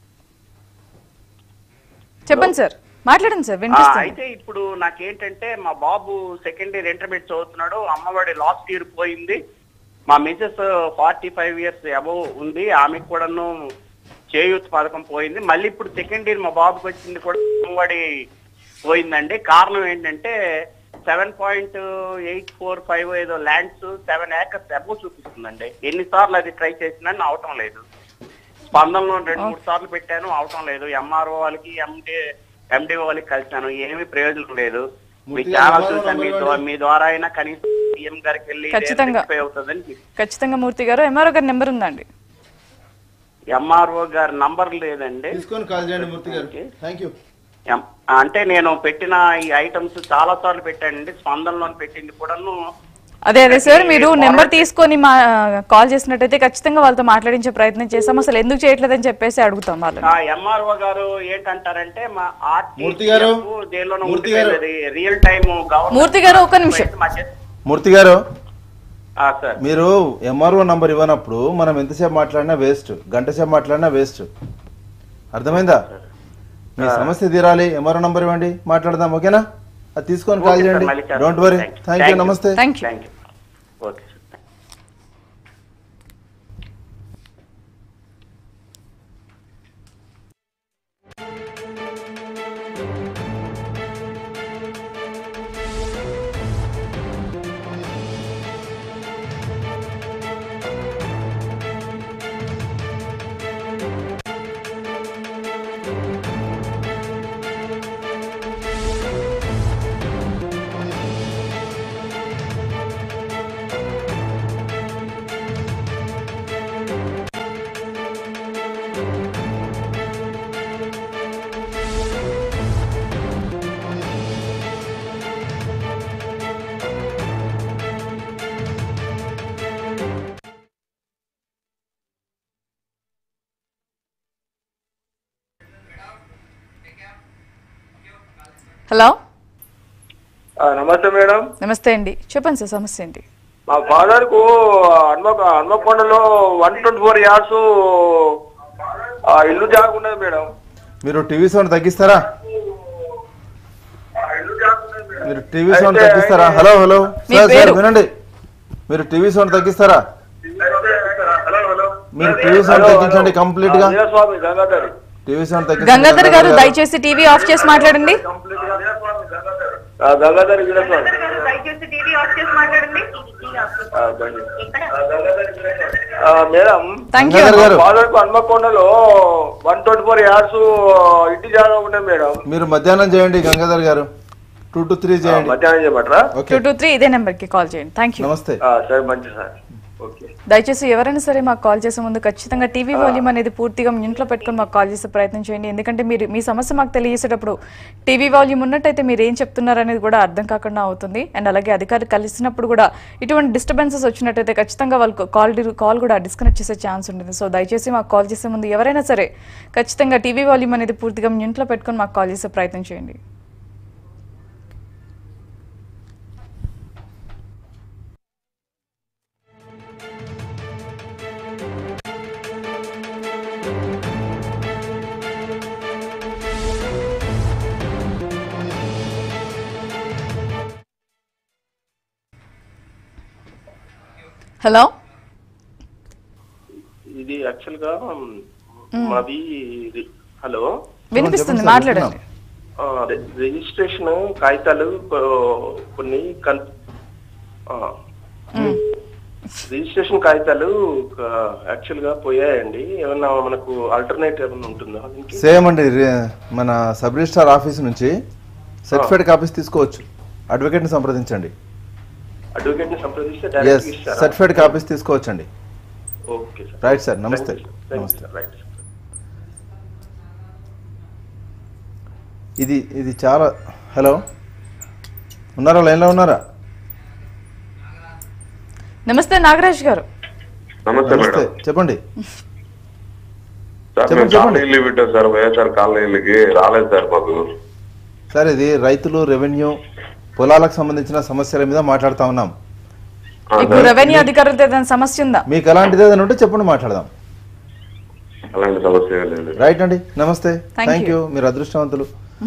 చెప్పండి సార్ మాట్లాడండి సార్ ఆ, వినిపిస్తుంది అయితే ఇప్పుడు నాకేంటంటే మా బాబు సెకండ్ ఇయర్ ఇంటర్మీడియట్ చదువుతున్నాడు అమ్మఒడి లాస్ట్ ఇయర్ పోయింది మా mrs forty five years above ఉంది ఆమెకు కూడాను చేయూత్ పథకం పోయింది మళ్ళీ ఇప్పుడు సెకండ్ ఇయర్ మా బాబుకి వచ్చింది కూడా అమ్మఒడి పోయిందండి కారణం ఏంటంటే seven point eight four five ఏదో ల్యాండ్స్ సెవెన్ ఏకర్స్ అబవ్ చూపిస్తుందండి ఎన్నిసార్లు అది ట్రై చేసినా అవటం లేదు స్పందనలో రెండు మూడు సార్లు పెట్టాను అవటం లేదు ఎంఆర్ఓ వాళ్ళకి ఎండి ఎండిఓ వాళ్ళకి కలిసాను ఏమీ ప్రయోజనం లేదు మీ మూర్తి ఛానల్ గారు, చూసాను మీ నంబర్ ద్వా- మీ ద్వారా అయినా కనీసం సీఎం గారికి వెళ్ళి ఖచ్చితంగా. rectify అవుతుందని ఖచ్చితంగా మూర్తి గారు ఎంఆర్ఓ గారి నెంబర్ ఉందండి ఎంఆర్ఓ గారి నంబర్ లేదండి తీసుకొని కాల్ చేయండి మూర్తి గారు థ్యాంక్ యూ ఎం- అంటే నేను పెట్టిన ఈ ఐటమ్స్ చాలా సార్లు పెట్టానండి స్పందనలో పెట్టింది కూడాను అదే అదే సార్ మీరు నెంబర్ తీసుకొని మా కాల్ చేసినట్టయితే ఖచ్చితంగా వాళ్ళతో మాట్లాడించే ప్రయత్నం చేస్తాం అసలు ఎందుకు చేయట్లేదని చెప్పేసి అడుగుతాం వాళ్ళని ఆ ఎంఆర్ఓ గారు ఏంటంటారంటే మా మూర్తి గారు, దేనిలోనూ మూర్తి గారు. రియల్ టైమ్ మూర్తి గారు, ఒక్క నిమిషం. మూర్తి గారు సార్ మీరు ఎంఆర్ఓ నంబర్ ఇవ్వనప్పుడు మనం ఎంతసేపు మాట్లాడినా వేస్ట్ గంట సేపు మాట్లాడినా వేస్ట్ అర్థమైందా మీ సమస్య తీరాలి ఎంఆర్ఓ నంబర్ ఇవ్వండి మాట్లాడదాం ఓకేనా అది తీసుకొని కాల్ ఓకే సార్, చేయండి మళ్ళీ చేస్తాను. Don't worry Thank you. Thank you Thank you. నమస్తే thank you thank you okay sir hello ఆ, నమస్తే మేడం నమస్తే అండి చెప్పండి సార్ సమస్య ఏంటి మా ఫాదర్ కు హన్మకొ హన్మకొండలో వన్ ట్వంటీ ఫోర్ ఇయర్స్ ఇల్లు జాగా ఉన్నది మేడం మీరు టీవీ సౌండ్ తగ్గిస్తారా మీరు టీవీ సౌండ్ అయితే- తగ్గిస్తారా హలో హలో మీ సార్ సార్ పేరు? వినండి మీరు టీవీ సౌండ్ తగ్గిస్తారా మీరు టీవీ సౌండ్ తగ్గించండి కంప్లీట్ గా స్వామి గంగాధర్ టీవీ సౌండ్ తగ్గించండి గంగాధర్ గారు దయచేసి టీవీ ఆఫ్ చేసి మాట్లాడండి ఆ, గంగాధర్ వీరస్వామి దయచేసి టీవీ ఆఫ్ చేసి మాట్లాడండి ఆ, బండి. ఆ, మేడం థ్యాంక్ యూ గంగాధర్ గారు ఫాదర్ కు హన్మకొండలో వన్ ట్వంటీ ఫోర్ ఇయర్స్ ఇంటి జాగా ఉన్నది మేడం మీరు మధ్యాహ్నం చేయండి గంగాధర్ గారు టూ టు త్రీ ఆ, చేయండి మధ్యాహ్నం చేయమంటారా ఓకే టూ టూ త్రీ ఇదే నెంబర్కి కాల్ చేయండి థ్యాంక్ యూ నమస్తే ఆ, సరే మంచిది సార్ ఓకే దయచేసి ఎవరైనా సరే మాకు కాల్ చేసే ముందు ఖచ్చితంగా టీవీ వాల్యూమ్ అనేది పూర్తిగా మీ ఇంట్లో పెట్టుకొని మాకు కాల్ చేసే ప్రయత్నం చేయండి ఎందుకంటే మీరు మీ సమస్య మాకు తెలియజేసేటప్పుడు టీవీ వాల్యూమ్ ఉన్నట్టయితే మీరు ఏం చెప్తున్నారు అనేది కూడా అర్థం కాకుండా అవుతుంది అండ్ అలాగే అధికారులు కలిసినప్పుడు కూడా ఇటువంటి డిస్టర్బెన్సెస్ వచ్చినట్టయితే ఖచ్చితంగా వాళ్ళకు కాల్ కాల్ కూడా డిస్కనెక్ట్ చేసే ఛాన్స్ ఉంటుంది సో దయచేసి మాకు కాల్ చేసే ముందు ఎవరైనా సరే ఖచ్చితంగా టీవీ వాల్యూమ్ అనేది పూర్తిగా మీ ఇంట్లో పెట్టుకొని మాకు కాల్ చేసే ప్రయత్నం చేయండి హలో ఇది యాక్చువల్ గా మాది రి- హలో వినిపిస్తుంది చెప్పండి సార్, మాట్లాడండి ఆ, రి- రిజిస్ట్రేషన్ కాగితాలు కొ- కొన్ని కన్ ఆ, రిజిస్ట్రేషన్ కాగితాలు యాక్చువల్ గా పోయాయండి ఏమన్నా మనకు ఆల్టర్నేట్ ఏమన్నా ఉంటుందా దీనికి సేమ్ అండి రే- మన సబ్ రిజిస్టార్ ఆఫీస్ నుంచి సర్టిఫైడ్ కాపీస్ తీసుకోవచ్చు అడ్వకేట్ ని సంప్రదించండి అడ్వకేట్ ని సంప్రదిస్తే ఎస్ డైరెక్ట్ ఇస్తారా సర్టిఫైడ్ కాపీస్ తీసుకోవచ్చండి ఓకే సార్ రైట్ సార్ నమస్తే Thank you, sir. Thank you, నమస్తే sir. రైట్ సార్ ఇది ఇది చాలా హలో ఉన్నారా లైన్లో ఉన్నారా నమస్తే నాగరాజ్ గారు నమస్తే నమస్తే మేడం చెప్పండి సార్ చెప్పండి, మేము చెప్పండి. కాలనీలు పెట్టాం సార్ వైఎస్ఆర్ కాలనీలకి రాలేదు సార్ మాకు సార్ ఇది రైతులు రెవెన్యూ పొలాలకు సంబంధించిన సమస్యల మీద మాట్లాడుతా ఉన్నాం ఆ, మీకు సార్. రెవెన్యూ అధికారులతో ఏదైనా సమస్య ఉందా మీకు అలాంటిది ఏదైనా ఉంటే చెప్పండి మాట్లాడదాం అలాంటి సమస్య ఏం లేదు రైట్ అండి నమస్తే Thank థ్యాంక్ you. యూ మీరు అదృష్టవంతులు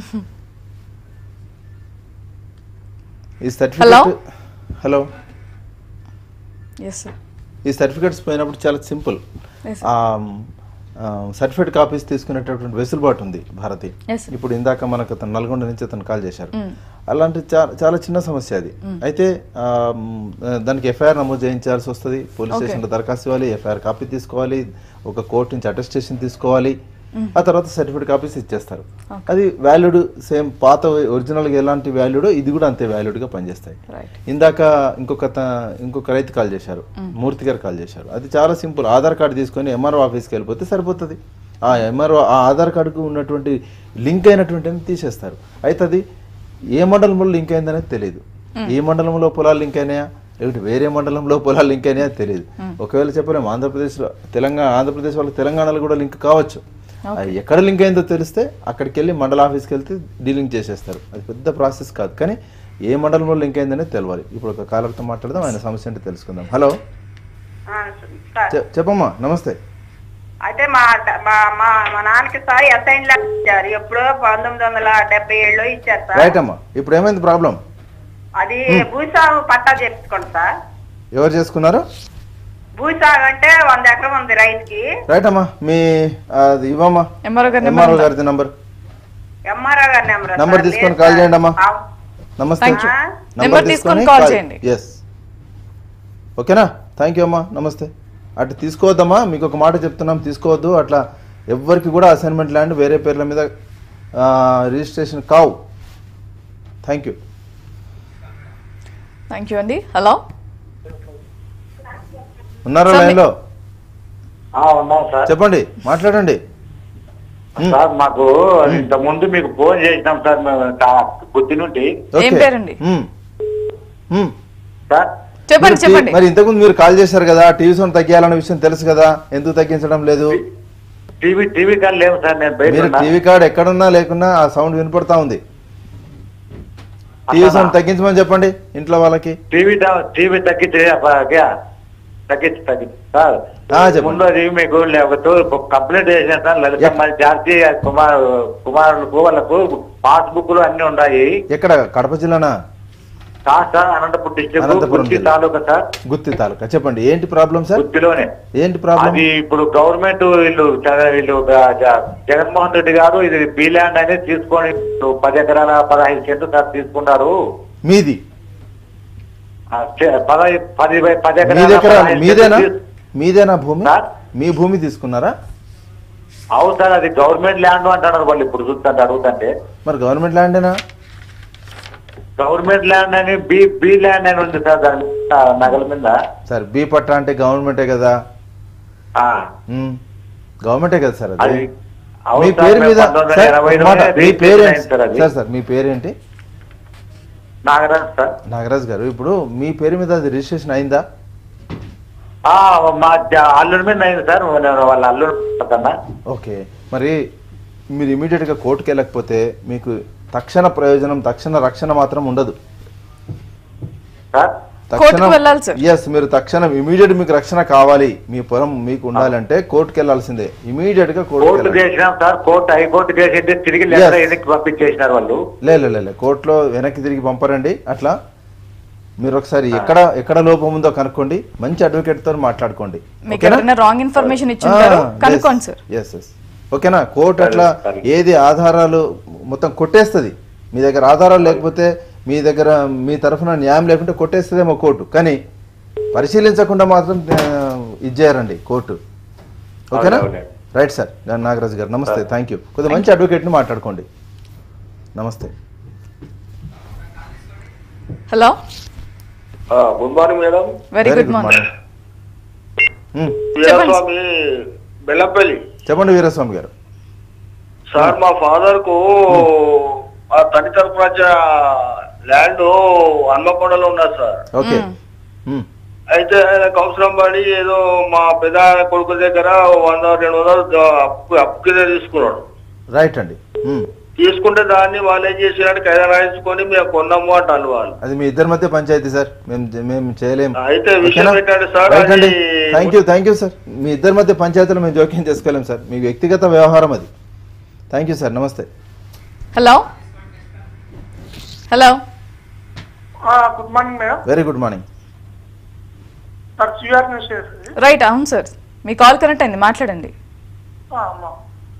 ఈ Hello? Certificate hello yes sir ఈ సర్టిఫికేట్స్ పోయినప్పుడు చాలా సింపుల్ Yes, సర్టిఫికేట్ కాపీస్ తీసుకునేటటువంటి వెసులుబాటు ఉంది భారతి Yes, sir. ఇప్పుడు ఇందాక మనకు అతను నల్గొండ నుంచి అతను కాల్ చేశారు Mm. అలాంటి చా- చాలా చిన్న సమస్య అది అయితే ఆ, మ్, దానికి ఎఫ్ఐఆర్ నమోదు చేయించాల్సి వస్తుంది పోలీస్ Okay. స్టేషన్లో దరఖాస్తు ఇవ్వాలి ఎఫ్ఐఆర్ కాపీ తీసుకోవాలి ఒక కోర్టు నుంచి అటెస్టేషన్ తీసుకోవాలి ఆ తర్వాత సర్టిఫికేట్ కాపీస్ ఇచ్చేస్తారు అది వాల్యూడ్ సేమ్ పాత ఒరిజినల్గా ఎలాంటి వాల్యూడో ఇది కూడా అంతే వాల్యూడ్గా పనిచేస్తాయి రైట్ ఇందాక ఇంకొక త- ఇంకొక రైతు కాల్ చేశారు మూర్తి గారు కాల్ చేశారు అది చాలా సింపుల్ ఆధార్ కార్డు తీసుకొని ఎంఆర్ఓ ఆఫీస్కి వెళ్ళిపోతే సరిపోతుంది ఆ ఎంఆర్ఓ ఆ ఆధార్ కార్డుకు ఉన్నటువంటి లింక్ అయినటువంటి తీసేస్తారు అయితే అది ఏ మండలంలో లింక్ అయిందనేది తెలియదు ఏ మండలంలో పొలాలు లింక్ అయినాయా లేకపోతే వేరే మండలంలో పొలాలు లింక్ అయినాయా తెలియదు ఒకవేళ చెప్పలేము ఆంధ్రప్రదేశ్లో తెలంగాణ ఆంధ్రప్రదేశ్ వాళ్ళకి తెలంగాణలో కూడా లింక్ కావచ్చు అది ఎక్కడ లింక్ అయిందో తెలిస్తే అక్కడికి వెళ్ళి మండల ఆఫీస్కి వెళ్తే డీలింక్ చేసేస్తారు అది పెద్ద ప్రాసెస్ కాదు కానీ ఏ మండలంలో లింక్ అయిందనే తెలియాలి ఇప్పుడు ఒక కాలర్తో మాట్లాడదాం ఆయన సమస్య ఏంటో తెలుసుకుందాం హలో సార్ చె- చెప్పమ్మా నమస్తే అయితే మా మా మా మా నాన్నకి సార్ అసైన్ లా ఇచ్చారు ఎప్పుడో పంతొమ్మిది వందల డెబ్బై ఏడులో ఇచ్చారు సార్ రైట్ అమ్మా ఇప్పుడు ఏమైంది ప్రాబ్లం అది భూసాగు పట్టా చేపించుకోండి సార్ ఎవరు చేసుకున్నారు భూసాగు అంటే వంద ఎకరం ఉంది రైతుకి రైట్ అమ్మా మీ అది ఇవ్వమ్మా ఎంఆర్ఓ గారి నెంబర్ ఎంఆర్ఓ ఉందా? గారిది నంబర్ ఎంఆర్ఓ గారి నెంబర్ నంబర్ తీసుకొని కాల్ చేయండి అమ్మా నమస్తే Thank you. నంబర్ నెంబర్ తీసుకొని కాల్ చేయండి. ఎస్ ఓకేనా థ్యాంక్ యూ అమ్మా నమస్తే అటు తీసుకోవద్దమ్మా మీకు ఒక మాట చెప్తున్నాం తీసుకోవద్దు అట్లా ఎవ్వరికి కూడా అసైన్మెంట్ ల్యాండ్ వేరే పేర్ల మీద ఆ, రిజిస్ట్రేషన్ కావు థ్యాంక్ యూ థ్యాంక్ యూ అండి హలో ఉన్నారా Sir, లైన్లో ఉన్నాం సార్ చెప్పండి మాట్లాడండి సార్ మాకు ఇంత ముందు మీకు ఫోన్ చేసినాం సార్ మేము కా- గుత్తి నుండి ఏం పేరండి మ్మ్. మ్మ్. సార్ చెప్పండి మీరు టీ- చెప్పండి మరి ఇంతకుముందు మీరు కాల్ చేశారు కదా టీవీ సౌండ్ తగ్గియాలన్న విషయం తెలుసు కదా ఎందుకు తగ్గించడం లేదు టీవీ టీవీ కార్డు లేవు సార్ నేను బయట మీరు ఉన్నా. టీవీ కార్డ్ ఎక్కడున్నా లేకున్నా ఆ సౌండ్ వినపడతా ఉంది టీవీ సౌండ్ తగ్గించమని చెప్పండి ఇంట్లో వాళ్ళకి టీవీ దా- టీవీ తగ్గించి తగ్గించి తగ్గించి సార్ ఆ, చెప్పండి. ముందు అది మీకు లేకపోతే కంప్లైంట్ చేసిన సార్ లలితమ్మ జార్జి కుమార్ కుమారులకు వాళ్ళకు పాస్బుక్లు అన్ని ఉన్నాయి ఎక్కడ కడప జిల్లానా కాదు సార్ అనంతపురం డిస్ట్రిక్ట్ అనంతపురం గుత్తి జిల్లా. తాలూకా సార్ గుత్తి తాలూకా చెప్పండి ఏంటి ప్రాబ్లం సార్ గుత్తిలోనే ఏంటి ప్రాబ్లం అది ఇప్పుడు గవర్నమెంట్ వీళ్ళు చ- వీళ్ళు గ- జ- జగన్మోహన్ రెడ్డి గారు ఇది బీ ల్యాండ్ అనేది తీసుకొని ఇప్పుడు పది ఎకరాల పదహైదు సెంట్లు సార్ తీసుకున్నారు మీది ఆ, చె- పదహై- పది బై- పది మీ ఎకరాల దగ్గర పదహైదు మీదేనా సెంట్లు తీసు- మీదేనా భూమి మీ భూమి తీసుకున్నారా అవును సార్ అది గవర్నమెంట్ ల్యాండ్ అంటున్నారు వాళ్ళు ఇప్పుడు చూస్తుంటే అడుగుతుంటే మరి గవర్నమెంట్ ల్యాండేనా గవర్నమెంట్ ల్యాండ్ అని బి బి ల్యాండ్ అని ఉంది సార్ దాని మీద, నగల మీద సార్ బీ పట్టా అంటే గవర్నమెంటే కదా ఆ, మ్మ్. గవర్నమెంటే కదా సార్ అది అది అవును మీ సార్, పేరు మేము మీద పంతొమ్మిది సార్, వందల ఎనభై ఒక మాట, లోనే మీ రిజిస్ట్రేషన్ పేరేంటి అయింది సార్ అది. సార్ సార్ మీ పేరేంటి నాగరాజ్ సార్ నాగరాజ్ గారు ఇప్పుడు మీ పేరు మీద అది రిజిస్ట్రేషన్ అయిందా ఆ, మా జ- అల్లుడి మీద అయింది సార్ నేను వాళ్ళ అల్లుడు కన్నా ఓకే మరి మీరు ఇమీడియట్గా కోర్టుకి వెళ్ళకపోతే మీకు తక్షణ ప్రయోజనం తక్షణ రక్షణ మాత్రం ఉండదు సార్ కోర్టుకు వెళ్ళాలి సార్. ఎస్ మీరు తక్షణం ఇమీడియట్ మీకు రక్షణ కావాలి మీ పొలం మీకు ఉండాలంటే కోర్టుకి వెళ్ళాల్సిందే ఇమీడియట్ గా కోర్టుకి కోర్టు వెళ్ళాలి. చేసినాం సార్ కోర్టు హైకోర్టు చేసింది తిరిగి లెటర్ వెనక్కి పంపించేసినారు వాళ్ళు లే లే, లే, లే కోర్టులో వెనక్కి తిరిగి పంపరండి అట్లా మీరు ఒకసారి ఎక్కడ ఎక్కడ లోపం ఉందో కనుక్కోండి మంచి అడ్వకేట్ తో మాట్లాడుకోండి మీకు ఎవరైనా రాంగ్ ఇన్ఫర్మేషన్ ఇచ్చి ఉంటారు కనుక్కోండి సార్ ఎస్ ఎస్ ఓకేనా కోర్టు అట్లా ఏది ఆధారాలు మొత్తం కొట్టేస్తుంది మీ దగ్గర ఆధారాలు లేకపోతే మీ దగ్గర మీ తరఫున న్యాయం లేకుంటే కొట్టేస్తుందేమో కోర్టు కానీ పరిశీలించకుండా మాత్రం ఆ, ఇది చేయరండి కోర్టు ఓకేనా అవునవును. రైట్ సార్ నాగరాజు గారు నమస్తే థ్యాంక్ యూ కొద్దిగా మంచి అడ్వకేట్ని మాట్లాడుకోండి నమస్తే hello good morning madam very good morning um. Veeraswamy Bellapalli చెప్పండి వీరస్వామి గారు సార్ మా ఫాదర్ కు ఆ తల్లి తరపున ల్యాండ్ హన్మకొండలో ఉన్నది సార్ ఓకే ఉమ్. అయితే ఆయనకు అవసరం పడి ఏదో మా పెద్ద కొడుకు దగ్గర వంద రెండు వందలు ద- అప్పు అప్పు కింద తీసుకున్నాడు రైట్ అండి ఉమ్. తీసుకుంటే దాన్ని వాళ్ళు ఏం చేసినట్టు ఖైదా రాయించుకొని మేము కొన్నాము అంటాను వాళ్ళు అది మీ ఇద్దరి మధ్య పంచాయతీ సార్ మేము మేము చేయలేము అయితే విషయం ఓకేనా? ఏంటంటే సార్ రైట్ అండి అది thank you thank you sir మీ ఇద్దరి మధ్య పంచాయతీలో మేము జోక్యం చేసుకోలేము సార్ మీ వ్యక్తిగత వ్యవహారం అది థ్యాంక్ యూ సార్ నమస్తే hello hello good morning madam very good morning sir C R news చేస్తుంది రైట్ అవును సార్ మీ కాల్ కనెక్ట్ అయింది మాట్లాడండి అమ్మా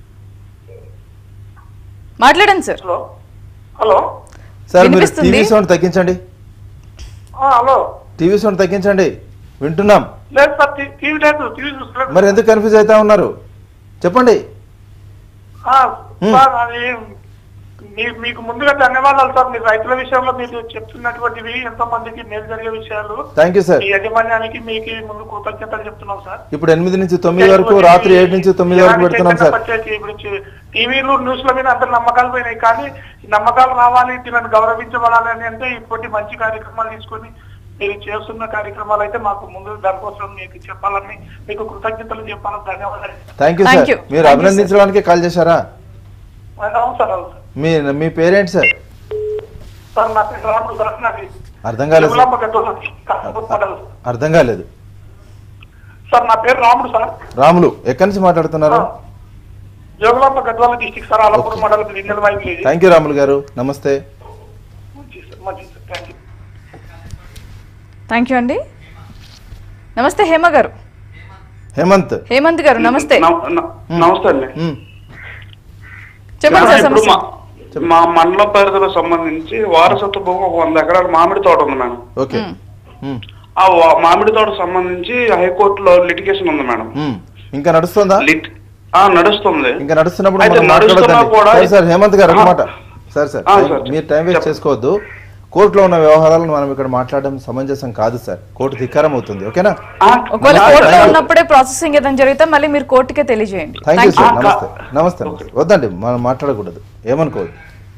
మాట్లాడండి సార్ హలో హలో సార్ మీరు వినిపిస్తుంది? టీవీ సౌండ్ తగ్గించండి హలో టీవీ సౌండ్ తగ్గించండి వింటున్నాం లేదు సార్ టీ- టీవీ లేదు టీవీ చూస్తలేదు మరి ఎందుకు కన్ఫ్యూజ్ అవుతా ఉన్నారు చెప్పండి ఆ, సార్ అది మీ- మీకు ముందుగా ధన్యవాదాలు సార్ మీరు రైతుల విషయంలో మీరు చెప్తున్నటువంటివి ఎంతో మందికి మేలు జరిగే విషయాలు థ్యాంక్ యూ సార్ మీ యాజమాన్యానికి మీకు ముందు కృతజ్ఞతలు చెప్తున్నాం సార్ ఇప్పుడు ఎనిమిది నుంచి తొమ్మిది వరకు రాత్రి ఏడు నుంచి తొమ్మిది వరకు పెడుతున్నాం సార్ పంచాయతీ ఇప్పుడు చి- టీవీలు న్యూస్ల మీద అందరు నమ్మకాలు పోయినాయి కానీ ఈ నమ్మకాలు రావాలి దీనిని గౌరవించబడాలి అని అంటే ఇటువంటి మంచి కార్యక్రమాలు తీసుకొని మీరు చేస్తున్న కార్యక్రమాలు అయితే మాకు ముందు దానికోసం మీకు చెప్పాలని మీకు కృతజ్ఞతలు చెప్పాలని ధన్యవాదాలు thank you Thank sir you. మీరు Thank you, అభినందించడానికి కాల్ చేశారా అవును సార్ అవును సార్ మీ మీ పేరేంటి సార్ సార్ నా పేరు రాముడు సార్ నాది అర్థం కాలేదు సార్ జగులాంబ గద్వాల కాకపోతే మండలం. అర్థం కాలేదు సార్ నా పేరు రాముడు సార్ రాములు ఎక్కడి నుంచి మాట్లాడుతున్నారు జోగులాంబ గద్వాల డిస్టిక్ సార్ అలపూర్ మండలం లింగల్ వైపు లేదు థ్యాంక్ యూ రాములు గారు నమస్తే మంచిది సార్ మంచిది sir thank you thank you అండి నమస్తే హేమ గారు హేమంత్ హేమంత్ గారు నమస్తే నమస్తే అండి ఉమ్. చెప్పండి సార్ ఇప్పుడు సమస్య మా- మా మండల పరిధిలకు సంబంధించి వారసత్వ భూమి ఒక వంద ఎకరాల మామిడి తోట ఉంది మేడం ఓకే ఉమ్. ఆ వా- మామిడి తోట సంబంధించి హైకోర్టులో లిటిగేషన్ ఉంది మేడం ఉమ్. ఇంకా నడుస్తుందా ఆ నడుస్తుంది ఇంకా నడుస్తున్నప్పుడు అయితే మనం నడుస్తున్నా మాట్లాడదండి కూడా- సార్ సార్ హేమంత్ గారు ఒక ఆ. మాట సార్ సార్ ఆ, టైం- సార్. మీరు టైం వేస్ట్ చేసుకోవద్దు కోర్టులో ఉన్న వ్యవహారాలను మనం ఇక్కడ మాట్లాడడం సమంజసం కాదు సార్ కోర్టు ధిక్కారం అవుతుంది ఓకేనా ఒకవేళ కోర్టులో ఉన్నప్పుడే ప్రాసెసింగ్ ఏదైనా జరిగితే మళ్ళీ మీరు కోర్టుకే తెలియజేయండి thank you Thank sir you. నమస్తే నమస్తే నమస్తే వద్దండి మనం మాట్లాడకూడదు ఏమనుకోవద్దు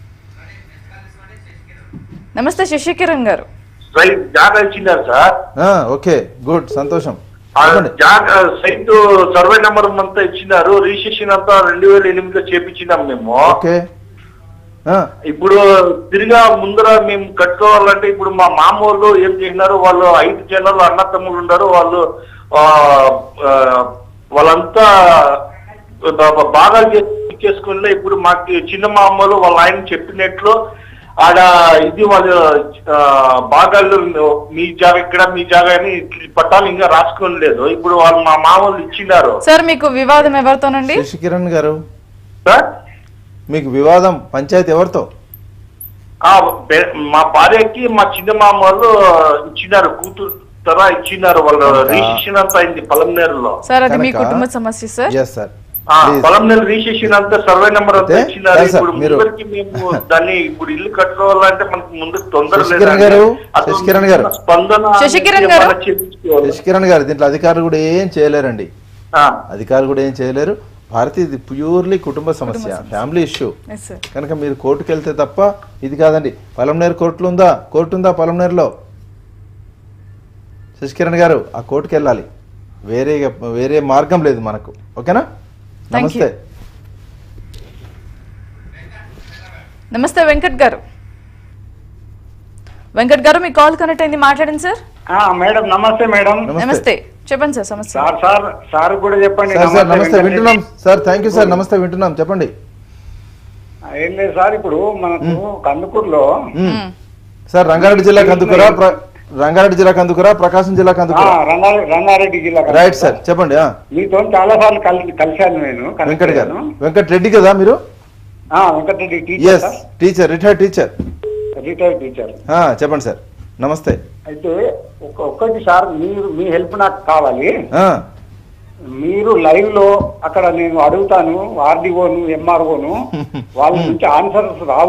నమస్తే శశికిరణ్ గారు రైట్ జాగా ఇచ్చినారు సార్ ఆ, ఓకే గుడ్ సంతోషం ఆ జాగా సైట్ సర్వే నెంబర్ అంతా ఇచ్చినారు రిజిస్ట్రేషన్ అంతా రెండు వేల ఎనిమిదిలో చేపించినాం మేము ఓకే ఇప్పుడు తిరిగా ముందర మేము కట్టుకోవాలంటే ఇప్పుడు మా మామూలు ఏం చేసినారు వాళ్ళు ఐదు జనాలు అన్న తమ్ముళ్ళు ఉన్నారు వాళ్ళు ఆ, ఆ, వాళ్ళంతా బా- బాగా చేసుకుని ఇప్పుడు మాకు చిన్న మామూలు వాళ్ళ ఆయన చెప్పినట్లు ఆడ ఇది వాళ్ళు ఆ, భాగాలు మీ జాగా ఇక్కడ మీ జాగా అని పట్టాలు ఇంకా రాసుకొని లేదు ఇప్పుడు వాళ్ళు మా మామూలు ఇచ్చినారు సార్ మీకు వివాదం ఎవరితోనండి శశికిరణ్ గారు సార్ మీకు వివాదం పంచాయతీ ఎవరితో ఆ, బె- మా భార్యకి మా చిన్న మామ వాళ్ళు ఇచ్చినారు కూతురు తర ఇచ్చినారు వాళ్ళు రిజిస్ట్రేషన్ అంతా అయింది పొలంనేరులో సార్ అది మీ కనుక- కుటుంబ సమస్య సార్ ఎస్ సార్ ఆ, పొలంనేరు రిజిస్ట్రేషన్ అంతా సర్వే నెంబర్ అంతా అయితే, ఇచ్చినారు సార్, సార్, ఇప్పుడు మీరు- ముందరికి మేము దాన్ని ఇప్పుడు ఇల్లు కట్టుకోవాలంటే మనకు ముందు తొందర శశికిరణ్ లేదండి. గారు అసలు శశికిరణ్ గారు స్పందన శశికిరణ్ గారు? ఏమన్నా చేపించుకోవాలి. శశికిరణ్ గారు దీంట్లో అధికారులు కూడా ఏం చేయలేరండి అధికారులు కూడా ఏం చేయలేరు భారతి ఇది ప్యూర్లీ కుటుంబ సమస్య ఫ్యామిలీ ఇష్యూ ఎస్ సార్ కనుక మీరు కోర్టుకు వెళ్తే తప్ప ఇది కాదండి పొలంనేరు కోర్టులు ఉందా కోర్టు ఉందా పొలంనేరులో శశికిరణ్ గారు ఆ కోర్టుకు వెళ్ళాలి వేరే వేరే మార్గం లేదు మనకు ఓకేనా Thank you. నమస్తే నమస్తే వెంకట్ గారు వెంకట్ గారు మీ కాల్ కనెక్ట్ అయింది మాట్లాడండి సార్ మేడం నమస్తే మేడం నమస్తే చెప్పండి సార్ సమస్య సార్ సార్ సార్ కూడా చెప్పండి సార్ సార్ నమస్తే వెంకటరెడ్డి. వింటున్నాం సార్ థ్యాంక్ యూ సార్ నమస్తే వింటున్నాం చెప్పండి ఏం లేదు సార్ ఇప్పుడు మనకు కందుకూరులో మ్మ్. సార్ రంగారెడ్డి జిల్లా కందుకురా ప్ర- రంగారెడ్డి జిల్లా కందుకురా ప్రకాశం జిల్లా ఆ, కందుకురా రంగా- రంగారెడ్డి జిల్లా కందుకూరు. రైట్ సార్ చెప్పండి ఆ. మీతో చాలా సార్లు కలిసి కలిశాను నేను వెంకట్ గారు కలిశాను. వెంకట్ రెడ్డి కదా మీరు ఆ, Venkata Reddy teacher yes sir. Teacher retired teacher retired teacher చెప్పండి సార్ నమస్తే అయితే ఒక ఒక్కటి సార్ మీరు మీ హెల్ప్ నాకు కావాలి ఆ, మీరు లైవ్ లో అక్కడ నేను అడుగుతాను ఆర్డీఓను ఎంఆర్ఓను వాళ్ళ నుంచి ఆన్సర్స్ రావు